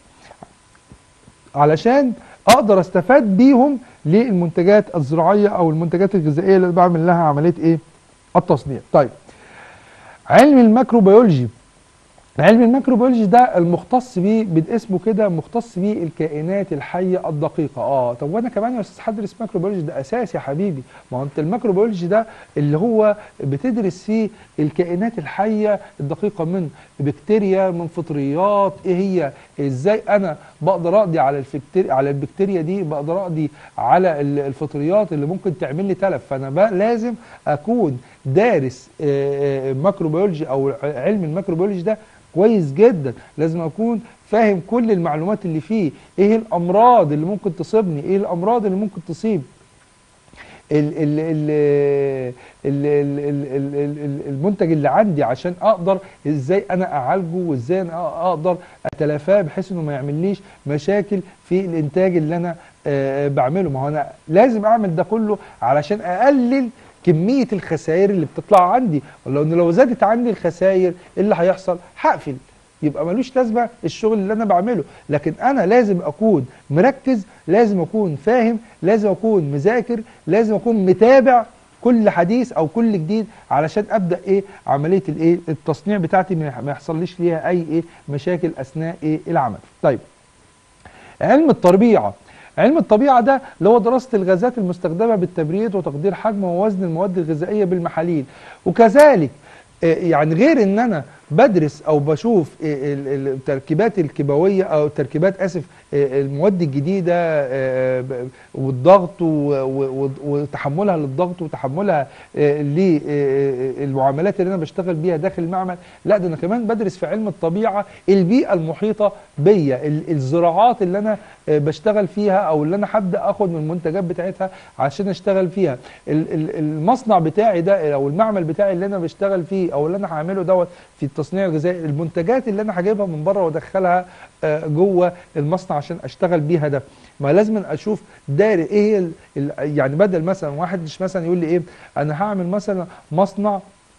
علشان اقدر استفاد بيهم للمنتجات الزراعيه او المنتجات الغذائيه اللي بعمل لها عمليه ايه التصنيع طيب علم الميكروبيولوجي علم الميكروبيولوجي ده المختص بيه بالاسمه كده مختص بيه الكائنات الحيه الدقيقه اه طب وانا كمان يا استاذ هدرس ميكروبيولوجي ده اساس يا حبيبي ما هو انت الميكروبيولوجي ده اللي هو بتدرس فيه الكائنات الحيه الدقيقه من بكتيريا من فطريات ايه هي ازاي انا بقدر اقضي على الفكتيريا على البكتيريا دي بقدر اقضي على ال- الفطريات اللي ممكن تعمل لي تلف فانا بقى لازم اكون دارس آه، آه، ميكروبيولوجي او علم الميكروبيولوجي ده كويس جدا لازم اكون فاهم كل المعلومات اللي فيه ايه الامراض اللي ممكن تصيبني ايه الامراض اللي ممكن تصيب ال ال ال ال ال ال ال ال ال المنتج اللي عندي عشان اقدر ازاي انا اعالجه وازاي انا اقدر اتلافاه بحيث انه ما يعمليش مشاكل في الانتاج اللي انا آه، بعمله ما هو انا لازم اعمل ده كله علشان اقلل كميه الخسائر اللي بتطلع عندي ولو ان لو زادت عندي الخسائر ايه اللي هيحصل هقفل يبقى ملوش لازمه الشغل اللي انا بعمله لكن انا لازم اكون مركز لازم اكون فاهم لازم اكون مذاكر لازم اكون متابع كل حديث او كل جديد علشان ابدا ايه عمليه الايه التصنيع بتاعتي ما ما يحصليش ليها اي ايه مشاكل اثناء ايه العمل طيب علم الطبيعه علم الطبيعه ده اللي هو دراسه الغازات المستخدمه بالتبريد وتقدير حجم ووزن المواد الغذائيه بالمحاليل وكذلك آه، يعني غير ان انا بدرس او بشوف ال- ال- التركيبات الكيماويه او التركيبات اسف آه، المواد الجديده آه، ب- والضغط و- و- و- وتحملها للضغط وتحملها للمعاملات اللي انا بشتغل بيها داخل المعمل لا ده انا كمان بدرس في علم الطبيعه البيئه المحيطه بيا ال- الزراعات اللي انا آه، بشتغل فيها او اللي انا هبدا اخد من المنتجات بتاعتها عشان اشتغل فيها ال- ال- المصنع بتاعي ده او المعمل بتاعي اللي انا بشتغل فيه او اللي انا هعمله دوت في التصنيع الغذائي المنتجات اللي انا هجيبها من بره وادخلها آه، جوه المصنع عشان اشتغل بيها ده ما لازم اشوف داري ايه هي ال- ال- يعني بدل مثلا واحد مش مثلا يقول لي ايه انا هعمل مثلا مصنع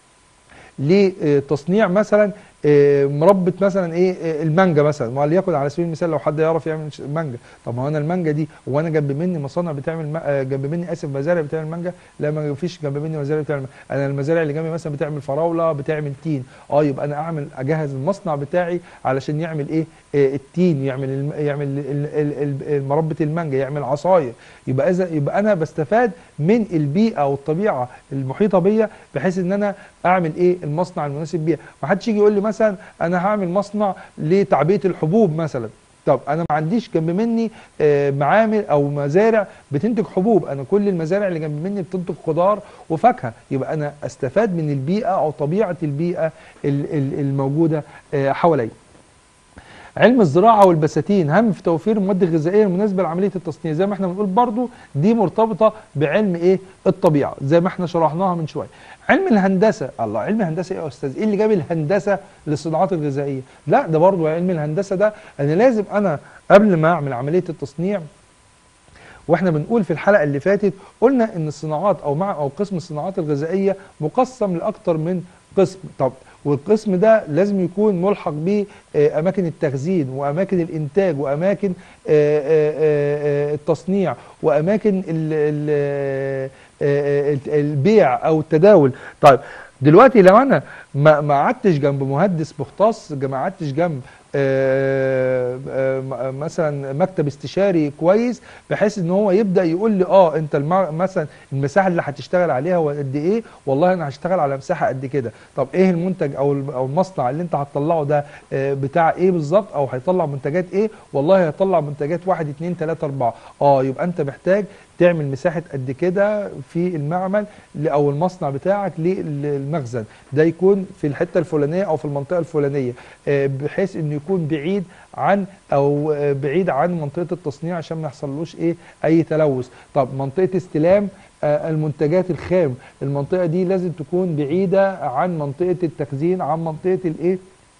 لتصنيع مثلا آه، مربى مثلا ايه آه، المانجا مثلا وليكن على سبيل المثال لو حد يعرف يعمل ش- مانجا طب ما هو انا المانجا دي وانا جنب مني مصانع بتعمل ما- آه، جنب مني اسف مزارع بتعمل مانجا لا ما فيش جنب مني مزارع بتعمل مانجا. انا المزارع اللي جنبي مثلا بتعمل فراوله بتعمل تين اه يبقى انا اعمل اجهز المصنع بتاعي علشان يعمل ايه آه، التين يعمل الم... يعمل ال- ال- ال- مربى المانجا يعمل عصاير يبقى اذا يبقى انا بستفاد من البيئه والطبيعه المحيطه بيا بحيث ان انا اعمل ايه المصنع المناسب بيها ما حدش يجي يقول لي مثلا انا هعمل مصنع لتعبئه الحبوب مثلا طب انا ما عنديش جنب مني آه، معامل او مزارع بتنتج حبوب انا كل المزارع اللي جنب مني بتنتج خضار وفاكهه يبقى انا استفاد من البيئه او طبيعه البيئه ال- ال- الموجوده آه، حواليا علم الزراعه والبساتين هم في توفير المواد الغذائيه المناسبه لعمليه التصنيع زي ما احنا بنقول برضو دي مرتبطه بعلم ايه الطبيعه زي ما احنا شرحناها من شويه علم الهندسه الله علم الهندسه ايه يا استاذ ايه اللي جاب الهندسه للصناعات الغذائيه لا ده برضو علم الهندسه ده انا لازم انا قبل ما اعمل عمليه التصنيع واحنا بنقول في الحلقه اللي فاتت قلنا ان الصناعات او مع او قسم الصناعات الغذائيه مقسم لاكتر من قسم طب والقسم ده لازم يكون ملحق به آه، اماكن التخزين واماكن الانتاج واماكن آه، آه، آه، التصنيع واماكن ال- ال- آه، آه، البيع او التداول طيب دلوقتي لو انا ما ما قعدتش جنب مهندس مختص ما قعدتش جنب آه، آه، م- مثلا مكتب استشاري كويس بحيث ان هو يبدا يقول لي اه انت المع... مثلا المساحه اللي هتشتغل عليها هو قد ايه والله انا هشتغل على مساحه قد كده طب ايه المنتج او الم- او المصنع اللي انت هتطلعه ده آه، بتاع ايه بالظبط او هيطلع منتجات ايه والله هيطلع منتجات واحد اتنين تلاته اربعه اه يبقى انت محتاج تعمل مساحه قد كده في المعمل ل- او المصنع بتاعك للمخزن ده يكون في الحته الفلانيه او في المنطقه الفلانيه آه، بحيث انه يكون بعيد عن او آه، بعيد عن منطقه التصنيع عشان ما يحصلوش ايه اي تلوث طب منطقه استلام آه، المنتجات الخام المنطقه دي لازم تكون بعيده عن منطقه التخزين عن منطقه الايه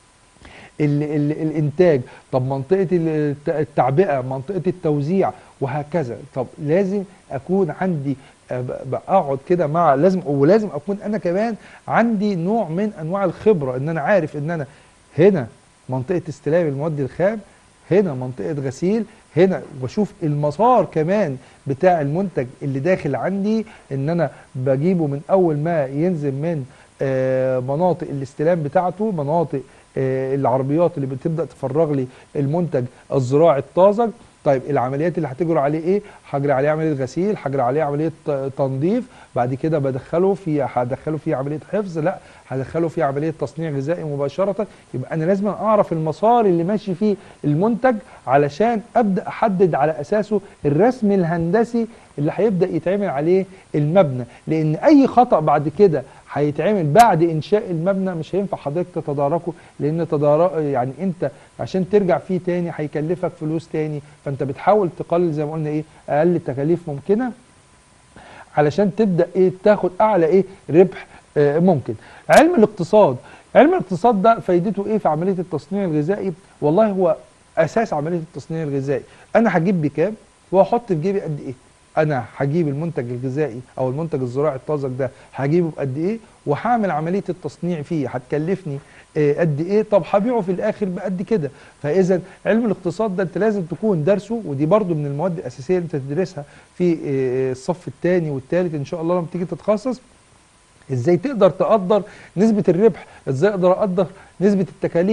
ال ال الانتاج طب منطقه ال- الت- التعبئه منطقه التوزيع وهكذا طب لازم اكون عندي أ- ب- بقعد كده مع لازم ولازم اكون انا كمان عندي نوع من انواع الخبره ان انا عارف ان انا هنا منطقه استلام المواد الخام هنا منطقه غسيل هنا واشوف المسار كمان بتاع المنتج اللي داخل عندي ان انا بجيبه من اول ما ينزل من آه، مناطق الاستلام بتاعته مناطق آه، العربيات اللي بتبدا تفرغ لي المنتج الزراعي الطازج طيب العمليات اللي هتجري عليه ايه هجري عليه عمليه غسيل هجري عليه عمليه ت- تنظيف بعد كده بدخله في هدخله في عمليه حفظ لا هدخله في عمليه تصنيع غذائي مباشره يبقى انا لازم اعرف المسار اللي ماشي فيه المنتج علشان ابدا احدد على اساسه الرسم الهندسي اللي هيبدا يتعمل عليه المبنى لان اي خطا بعد كده هيتعمل بعد انشاء المبنى مش هينفع حضرتك تتداركه لان تدارك يعني انت عشان ترجع فيه تاني هيكلفك فلوس تاني فانت بتحاول تقلل زي ما قلنا ايه اقل تكاليف ممكنه علشان تبدا ايه تاخد اعلى ايه ربح آه ممكن علم الاقتصاد علم الاقتصاد ده فايدته ايه في عمليه التصنيع الغذائي والله هو اساس عمليه التصنيع الغذائي انا هجيب بكام واحط في جيبي قد ايه انا هجيب المنتج الغذائي او المنتج الزراعي الطازج ده هجيبه بقد ايه وهعمل عمليه التصنيع فيه هتكلفني آه، قد ايه طب هبيعه في الاخر بقد كده فاذا علم الاقتصاد ده انت لازم تكون درسه ودي برضو من المواد الاساسيه اللي انت تدرسها في آه، الصف الثاني والثالث ان شاء الله لما تيجي تتخصص ازاي تقدر تقدر نسبة الربح ازاي اقدر اقدر نسبة التكاليف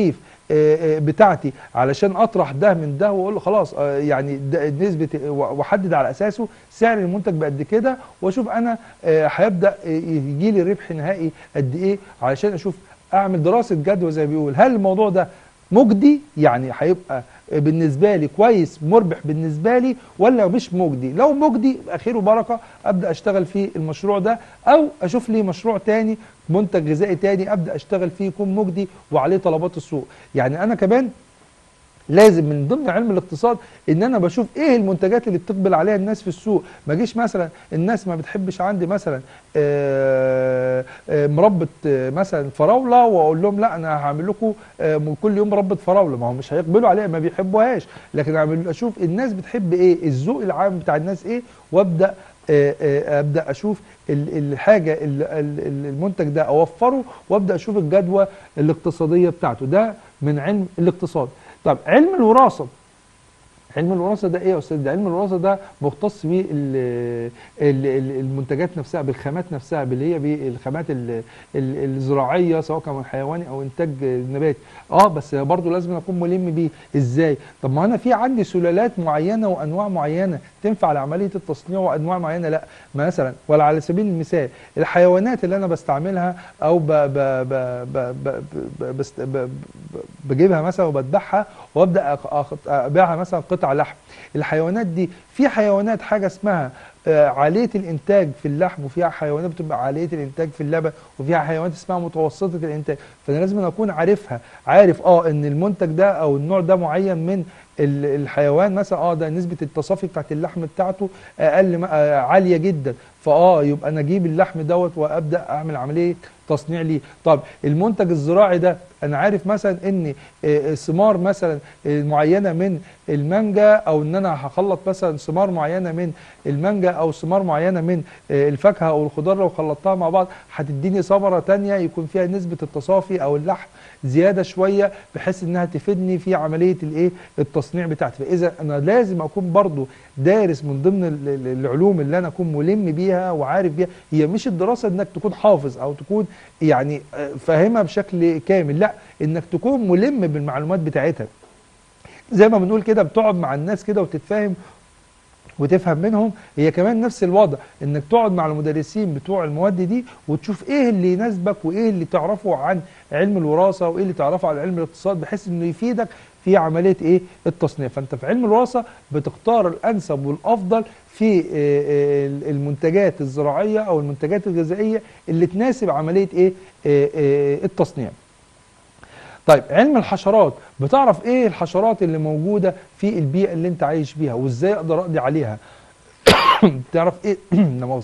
آه، آه، بتاعتي علشان اطرح ده من ده واقول له خلاص آه، يعني ده نسبه واحدد على اساسه سعر المنتج بقد كده واشوف انا آه، هيبدا يجي لي ربح نهائي قد ايه علشان اشوف اعمل دراسه جدوى زي ما بيقول هل الموضوع ده مجدي يعني هيبقى بالنسبه لي كويس مربح بالنسبه لي ولا مش مجدي لو مجدي يبقى خير وبركه ابدا اشتغل في المشروع ده او اشوف لي مشروع تاني منتج غذائي تاني ابدا اشتغل فيه يكون مجدي وعليه طلبات السوق يعني انا كمان لازم من ضمن علم الاقتصاد ان انا بشوف ايه المنتجات اللي بتقبل عليها الناس في السوق ما اجيش مثلا الناس ما بتحبش عندي مثلا آه، آه، مربى آه، مثلا فراوله واقول لهم لا انا هعمل لكم آه، كل يوم مربى فراوله ما هم مش هيقبلوا عليها ما بيحبوهاش لكن اعمل اشوف الناس بتحب ايه الذوق العام بتاع الناس ايه وابدا آه، آه، ابدا اشوف ال- الحاجه ال- ال- المنتج ده اوفره وابدا اشوف الجدوى الاقتصاديه بتاعته ده من علم الاقتصاد طب علم الوراثه علم الوراثه ده ايه يا استاذ ده علم الوراثه ده مختص بالمنتجات نفسها بالخامات نفسها اللي هي بالخامات ال- ال- الزراعيه سواء كان حيواني او انتاج نباتي اه بس برضه لازم اكون ملم بيه ازاي طب ما انا في عندي سلالات معينه وانواع معينه تنفع لعمليه التصنيع وانواع معينه لا مثلا ولا على سبيل المثال الحيوانات اللي انا بستعملها او ب ب ب ب ب ب بست ب ب بجيبها مثلا وبذبحها وابدا أخ- أخ- ابيعها مثلا قطع لحم الحيوانات دي في حيوانات حاجه اسمها آه، عاليه الانتاج في اللحم وفيها حيوانات بتبقى عاليه الانتاج في اللبن وفيها حيوانات اسمها متوسطه الانتاج فانا لازم اكون عارفها عارف اه ان المنتج ده او النوع ده معين من ال- الحيوان مثلا اه ده نسبه التصافي بتاعت اللحم بتاعته اقل ما- آه، عاليه جدا فاه يبقى انا اجيب اللحم دوت وابدا اعمل عمليه تصنيع ليه طب المنتج الزراعي ده انا عارف مثلا ان آه، ثمار مثلا آه، معينه من المانجا او ان انا هخلط مثلا ثمار معينه من المانجا او ثمار معينه من آه، الفاكهه او الخضار لو خلطتها مع بعض هتديني ثمره تانية يكون فيها نسبه التصافي او اللحم زياده شويه بحيث انها تفيدني في عمليه الايه التصنيع بتاعتي فاذا انا لازم اكون برضو دارس من ضمن ال- ال- العلوم اللي انا اكون ملم بيها وعارف بيها هي مش الدراسه انك تكون حافظ او تكون يعني آه، فاهمها بشكل كامل لا انك تكون ملم بالمعلومات بتاعتها زي ما بنقول كده بتقعد مع الناس كده وتتفاهم وتفهم منهم هي كمان نفس الوضع انك تقعد مع المدرسين بتوع المواد دي وتشوف ايه اللي يناسبك وايه اللي تعرفه عن علم الوراثه وايه اللي تعرفه عن علم الاقتصاد بحيث انه يفيدك في عمليه ايه التصنيع فانت في علم الوراثه بتختار الانسب والافضل في آه، آه، المنتجات الزراعيه او المنتجات الغذائيه اللي تناسب عمليه ايه آه، آه، التصنيع طيب علم الحشرات بتعرف ايه الحشرات اللي موجوده في البيئه اللي انت عايش بيها وازاي اقدر اقضي عليها بتعرف ايه لا مؤاخذة.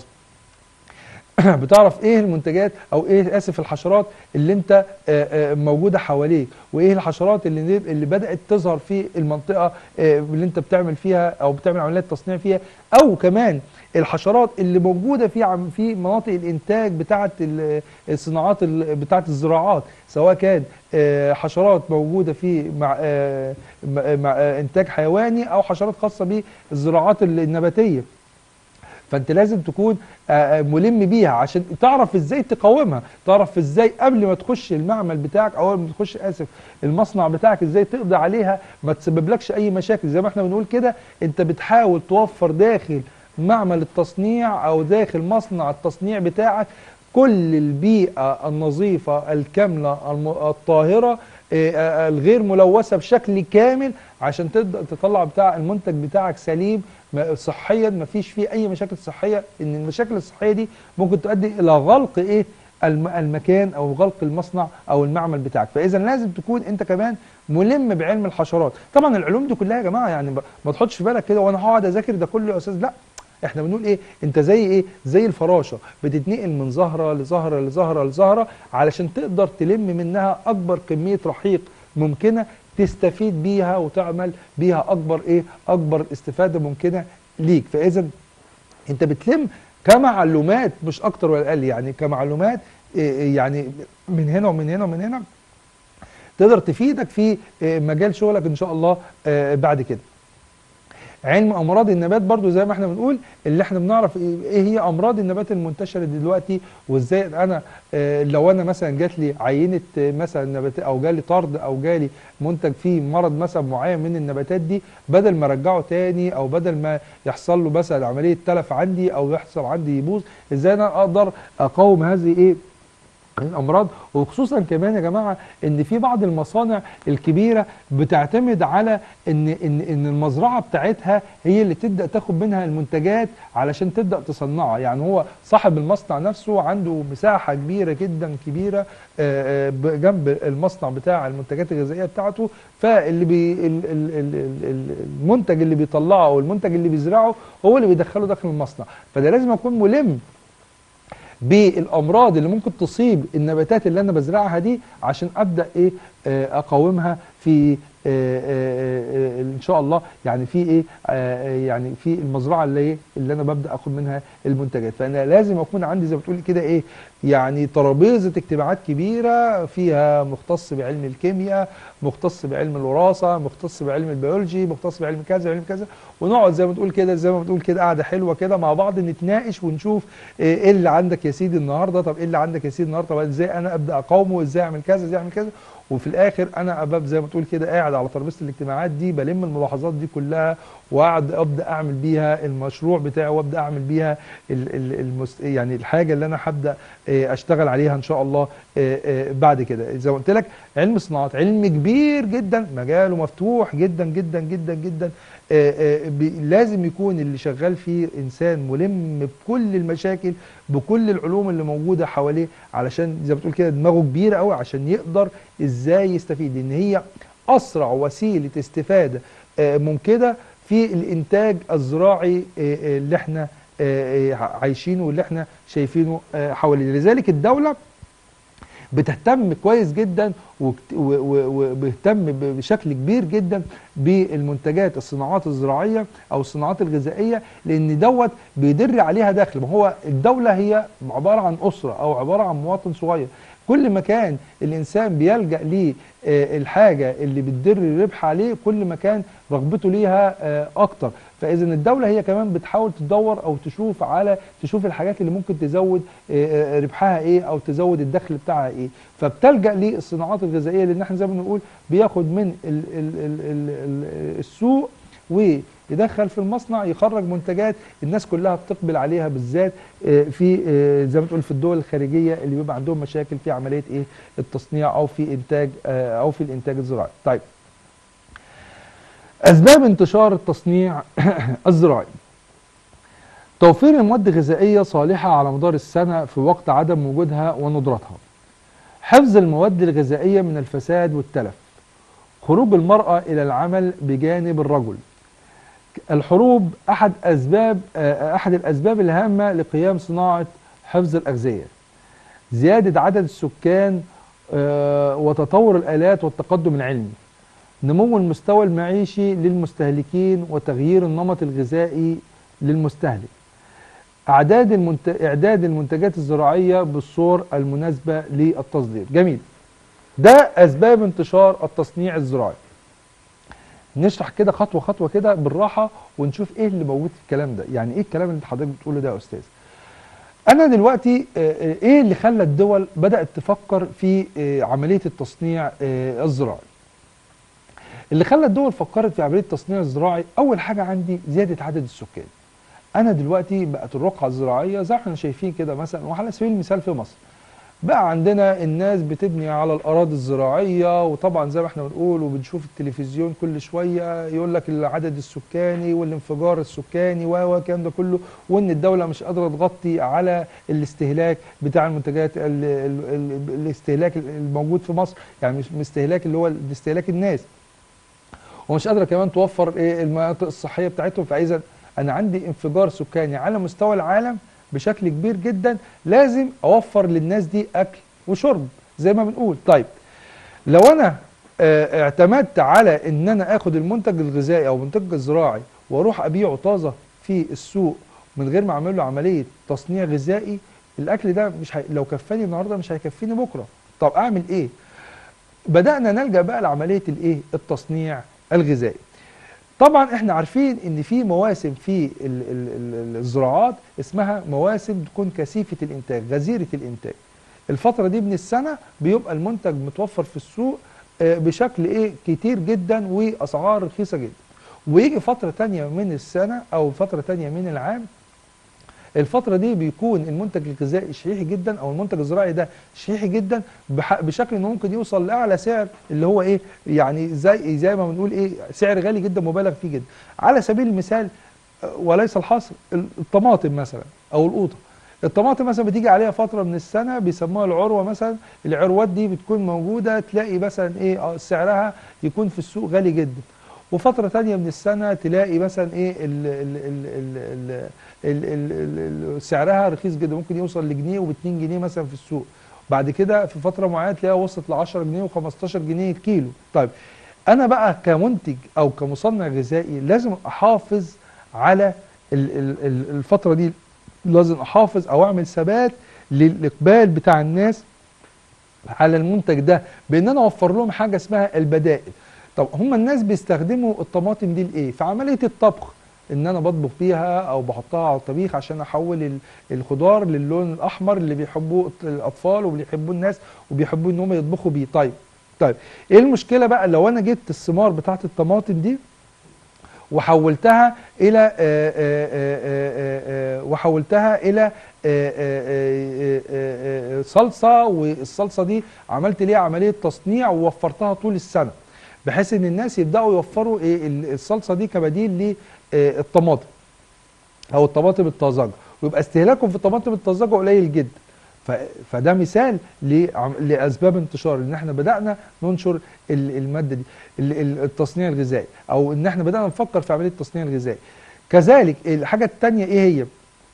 بتعرف ايه المنتجات او ايه اسف الحشرات اللي انت آه، آه، موجوده حواليك وايه الحشرات اللي اللي بدات تظهر في المنطقه آه، اللي انت بتعمل فيها او بتعمل عمليات تصنيع فيها او كمان الحشرات اللي موجوده في عم في مناطق الانتاج بتاعه ال- الصناعات ال- بتاعه الزراعات سواء كان آه، حشرات موجوده في مع آه، مع مع- آه، انتاج حيواني او حشرات خاصه بالزراعات النباتيه فانت لازم تكون آه، آه، ملم بيها عشان تعرف ازاي تقاومها تعرف ازاي قبل ما تخش المعمل بتاعك او قبل ما تخش اسف المصنع بتاعك ازاي تقضي عليها ما تسببلكش اي مشاكل زي ما احنا بنقول كده انت بتحاول توفر داخل معمل التصنيع او داخل مصنع التصنيع بتاعك كل البيئة النظيفة الكاملة الم- الطاهرة آه، آه، الغير ملوثة بشكل كامل عشان تبدأ تطلع بتاع المنتج بتاعك سليم ما- صحيا ما فيش فيه اي مشاكل صحيه ان المشاكل الصحيه دي ممكن تؤدي الى غلق ايه الم- المكان او غلق المصنع او المعمل بتاعك فاذا لازم تكون انت كمان ملم بعلم الحشرات طبعا العلوم دي كلها يا جماعه يعني ب- ما تحطش في بالك كده وانا هقعد اذاكر ده كله يا استاذ لا احنا بنقول ايه انت زي ايه زي الفراشه بتتنقل من زهره لزهره لزهره لزهره علشان تقدر تلم منها اكبر كميه رحيق ممكنه تستفيد بيها وتعمل بيها اكبر ايه اكبر استفاده ممكنه ليك فاذا انت بتلم كمعلومات مش اكتر ولا اقل يعني كمعلومات إيه يعني من هنا ومن هنا ومن هنا تقدر تفيدك في إيه مجال شغلك ان شاء الله آه، بعد كده علم امراض النبات برضو زي ما احنا بنقول اللي احنا بنعرف ايه إيه هي امراض النبات المنتشره دلوقتي وازاي انا آه، لو انا مثلا جات لي عينه آه، مثلا نبات او جالي طرد او جالي منتج فيه مرض مثلا معين من النباتات دي بدل ما ارجعه تاني او بدل ما يحصل له مثلا عمليه تلف عندي او يحصل عندي يبوظ ازاي انا اقدر اقاوم هذه ايه الامراض وخصوصا كمان يا جماعه ان في بعض المصانع الكبيره بتعتمد على ان ان ان المزرعه بتاعتها هي اللي تبدا تاخد منها المنتجات علشان تبدا تصنعها يعني هو صاحب المصنع نفسه عنده مساحه كبيره جدا كبيره آه، آه، جنب المصنع بتاع المنتجات الغذائيه بتاعته فاللي بي ال- ال- ال- ال- المنتج اللي بيطلعه او المنتج اللي بيزرعه هو اللي بيدخله داخل المصنع فده لازم اكون ملم بالامراض اللي ممكن تصيب النباتات اللي انا بزرعها دي عشان ابدا ايه آه، اقاومها في آه، آه، آه، ان شاء الله يعني في ايه آه، يعني في المزرعه اللي ايه اللي انا ببدا اخد منها المنتجات فانا لازم اكون عندي زي ما بتقولي كده ايه يعني ترابيزه اجتماعات كبيره فيها مختص بعلم الكيمياء مختص بعلم الوراثه مختص بعلم البيولوجي مختص بعلم كذا علم كذا ونقعد زي ما تقول كده زي ما بتقول كده قاعده حلوه كده مع بعض نتناقش ونشوف ايه إيه اللي عندك يا سيدي النهارده طب ايه اللي عندك يا سيدي النهارده طب ازاي انا ابدا اقاومه ازاي اعمل كذا ازاي اعمل كذا وفي الاخر انا ابقى زي ما تقول كده قاعد على ترابيزه الاجتماعات دي بلم الملاحظات دي كلها واقعد ابدا اعمل بيها المشروع بتاعي وابدا اعمل بيها ال ال المس يعني الحاجه اللي انا هبدا آه، اشتغل عليها ان شاء الله آه، آه، بعد كده زي ما قلت لك علم الصناعات علم كبير جدا مجاله مفتوح جدا جدا جدا جدا آه، آه، بي- لازم يكون اللي شغال فيه انسان ملم بكل المشاكل بكل العلوم اللي موجوده حواليه علشان زي ما بتقول كده دماغه كبيره قوي عشان يقدر ازاي يستفيد لان هي اسرع وسيله استفاده آه، ممكنه في الانتاج الزراعي آه، آه، اللي احنا آه، آه، عايشينه واللي احنا شايفينه آه، حوالينا لذلك الدوله بتهتم كويس جدا وبت- و- و- وبتهتم ب- بشكل كبير جدا بالمنتجات الصناعات الزراعيه او الصناعات الغذائيه لان دوت بيدر عليها دخل ما هو الدوله هي عباره عن اسره او عباره عن مواطن صغير كل ما كان الانسان بيلجا للحاجه اللي بتدر ربح عليه كل ما كان رغبته ليها آه، اكتر فاذا الدوله هي كمان بتحاول تدور او تشوف على تشوف الحاجات اللي ممكن تزود آه، آه، ربحها ايه او تزود الدخل بتاعها ايه فبتلجا للصناعات الغذائيه لان احنا زي ما بنقول بياخد من ال ال ال ال ال السوق ويدخل في المصنع يخرج منتجات الناس كلها بتقبل عليها بالذات آه، في آه، زي ما تقول في الدول الخارجيه اللي بيبقى عندهم مشاكل في عمليه ايه التصنيع او في انتاج آه، او في الانتاج الزراعي طيب اسباب انتشار التصنيع الزراعي توفير المواد الغذائيه صالحه على مدار السنه في وقت عدم وجودها وندرتها حفظ المواد الغذائيه من الفساد والتلف خروج المراه الى العمل بجانب الرجل الحروب احد اسباب آه، احد الاسباب الهامه لقيام صناعه حفظ الاغذيه زياده عدد السكان آه، وتطور الالات والتقدم العلمي نمو المستوى المعيشي للمستهلكين وتغيير النمط الغذائي للمستهلك اعداد المنت... اعداد المنتجات الزراعيه بالصور المناسبه للتصدير جميل ده اسباب انتشار التصنيع الزراعي نشرح كده خطوه خطوه كده بالراحه ونشوف ايه اللي موجود في الكلام ده يعني ايه الكلام اللي حضرتك بتقوله ده يا استاذ انا دلوقتي آه، آه، ايه اللي خلى الدول بدات تفكر في آه، عمليه التصنيع آه، الزراعي اللي خلى الدول فكرت في عمليه التصنيع الزراعي اول حاجه عندي زياده عدد السكان انا دلوقتي بقت الرقعه الزراعيه زي ما احنا شايفين كده مثلا وعلى سبيل المثال في مصر بقى عندنا الناس بتبني على الاراضي الزراعيه وطبعا زي ما احنا بنقول وبنشوف التلفزيون كل شويه يقول لك العدد السكاني والانفجار السكاني و و الكلام ده كله وان الدوله مش قادره تغطي على الاستهلاك بتاع المنتجات ال ال ال الاستهلاك الموجود في مصر يعني مش استهلاك اللي هو استهلاك الناس ومش قادره كمان توفر ايه المناطق الصحيه بتاعتهم فاذا انا عندي انفجار سكاني على مستوى العالم بشكل كبير جدا لازم اوفر للناس دي اكل وشرب زي ما بنقول طيب لو انا آه، اعتمدت على ان انا اخد المنتج الغذائي او المنتج الزراعي واروح ابيعه طازه في السوق من غير ما اعمل له عمليه تصنيع غذائي الاكل ده مش هي... لو كفاني النهارده مش هيكفيني بكره طب اعمل ايه بدانا نلجا بقى لعمليه الايه التصنيع الغذائي طبعا احنا عارفين ان في مواسم في ال- ال- ال- الزراعات اسمها مواسم تكون كثيفه الانتاج غزيره الانتاج الفتره دي من السنه بيبقى المنتج متوفر في السوق آه، بشكل ايه كتير جدا واسعار رخيصه جدا ويجي فتره تانية من السنه او فتره تانية من العام الفترة دي بيكون المنتج الغذائي شحيح جدا او المنتج الزراعي ده شحيح جدا بح- بشكل انه ممكن يوصل لاعلى سعر اللي هو ايه يعني زي زي ما بنقول ايه سعر غالي جدا مبالغ فيه جدا على سبيل المثال آه، وليس الحصر ال- الطماطم مثلا او القوطه الطماطم مثلا بتيجي عليها فتره من السنه بيسموها العروه مثلا العروات دي بتكون موجوده تلاقي مثلا ايه آه، سعرها يكون في السوق غالي جدا وفتره تانية من السنه تلاقي مثلا ايه ال ال ال ال ال ال ال ال ال سعرها رخيص جدا ممكن يوصل لجنيه وب 2 جنيه مثلا في السوق بعد كده في فتره معينه تلاقيها وصلت ل 10 جنيه و15 جنيه الكيلو طيب انا بقى كمنتج او كمصنع غذائي لازم احافظ على ال- ال- ال- الفتره دي لازم احافظ او اعمل ثبات للاقبال بتاع الناس على المنتج ده بان انا اوفر لهم حاجه اسمها البدائل طب هم الناس بيستخدموا الطماطم دي لايه في عمليه الطبخ ان انا بطبخ بيها او بحطها على الطبيخ عشان احول ال- الخضار للون الاحمر اللي بيحبوه الاطفال وبيحبوه الناس وبيحبوا ان هم يطبخوا بيه طيب طيب ايه المشكله بقى لو انا جبت الثمار بتاعت الطماطم دي وحولتها الى آه، آه، آه، آه، آه، وحولتها الى آه، آه، آه، آه، آه، صلصه والصلصه دي عملت ليها عمليه تصنيع ووفرتها طول السنه بحيث ان الناس يبداوا يوفروا إيه ال- الصلصه دي كبديل للطماطم او الطماطم الطازجه ويبقى استهلاكهم في الطماطم الطازجه قليل جدا ف- فده مثال لعم- لاسباب انتشار ان احنا بدانا ننشر ال- الماده دي ال- ال- التصنيع الغذائي او ان احنا بدانا نفكر في عمليه التصنيع الغذائي كذلك الحاجه الثانيه ايه هي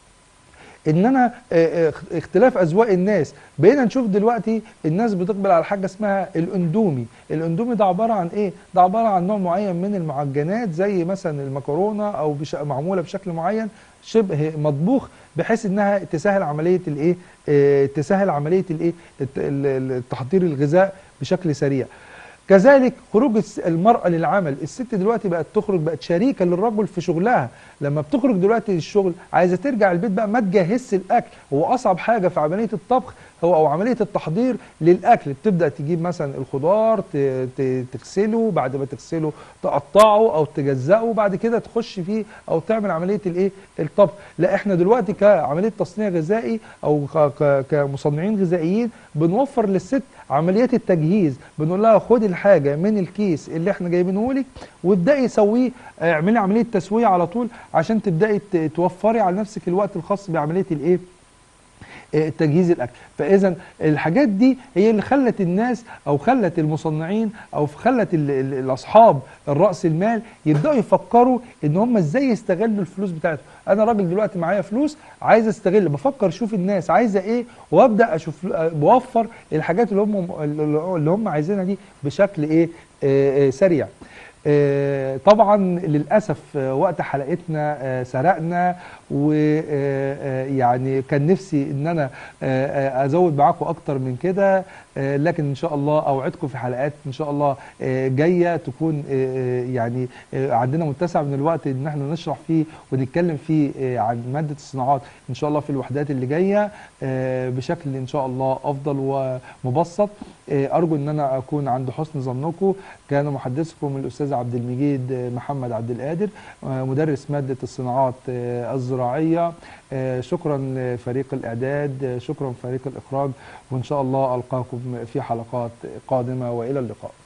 ان انا آه، آه، اختلاف اذواق الناس بقينا نشوف دلوقتي الناس بتقبل على حاجه اسمها الاندومي الاندومي ده عباره عن ايه ده عباره عن نوع معين من المعجنات زي مثلا المكرونه او بش... معموله بشكل معين شبه مطبوخ بحيث انها تسهل عمليه الايه آه، تسهل عمليه الايه الت- ال- ال- التحضير الغذاء بشكل سريع كذلك خروج الس- المرأة للعمل الست دلوقتي بقت تخرج بقت شريكة للرجل في شغلها لما بتخرج دلوقتي للشغل عايزة ترجع البيت بقى ما تجهزش الأكل هو أصعب حاجة في عملية الطبخ هو أو عملية التحضير للأكل بتبدأ تجيب مثلا الخضار ت- ت- تغسله بعد ما تغسله تقطعه أو تجزأه بعد كده تخش فيه أو تعمل عملية الإيه الطبخ لا إحنا دلوقتي كعملية تصنيع غذائي أو ك- ك- كمصنعين غذائيين بنوفر للست عمليات التجهيز بنقول لها خدي الحاجه من الكيس اللي احنا جايبينه لك وابداي سويه آه، اعملي عمليه تسويه على طول عشان تبداي ت- توفري على نفسك الوقت الخاص بعمليه الايه آه، تجهيز الاكل فاذا الحاجات دي هي اللي خلت الناس او خلت المصنعين او خلت ال- ال- الاصحاب الراس المال يبداوا يفكروا ان هم ازاي يستغلوا الفلوس بتاعتهم انا راجل دلوقتي معايا فلوس عايز استغل بفكر اشوف الناس عايزه ايه وابدا اشوف آه، بوفر الحاجات اللي هم اللي هم عايزينها دي بشكل ايه آه، آه، سريع آه، طبعا للاسف آه، وقت حلقتنا آه، سرقنا ويعني كان نفسي ان انا آه، آه، ازود معاكم اكتر من كده آه، لكن ان شاء الله اوعدكم في حلقات ان شاء الله آه، جايه تكون آه، آه، يعني آه، عندنا متسع من الوقت ان احنا نشرح فيه ونتكلم فيه آه، عن ماده الصناعات ان شاء الله في الوحدات اللي جايه آه، بشكل ان شاء الله افضل ومبسط آه، ارجو ان انا اكون عند حسن ظنكم كان محدثكم الاستاذ عبد المجيد آه، محمد عبد القادر آه، مدرس ماده الصناعات آه، الزراعيه آه، شكرا لفريق الاعداد آه، شكرا فريق الاخراج وان شاء الله القاكم في حلقات قادمه والى اللقاء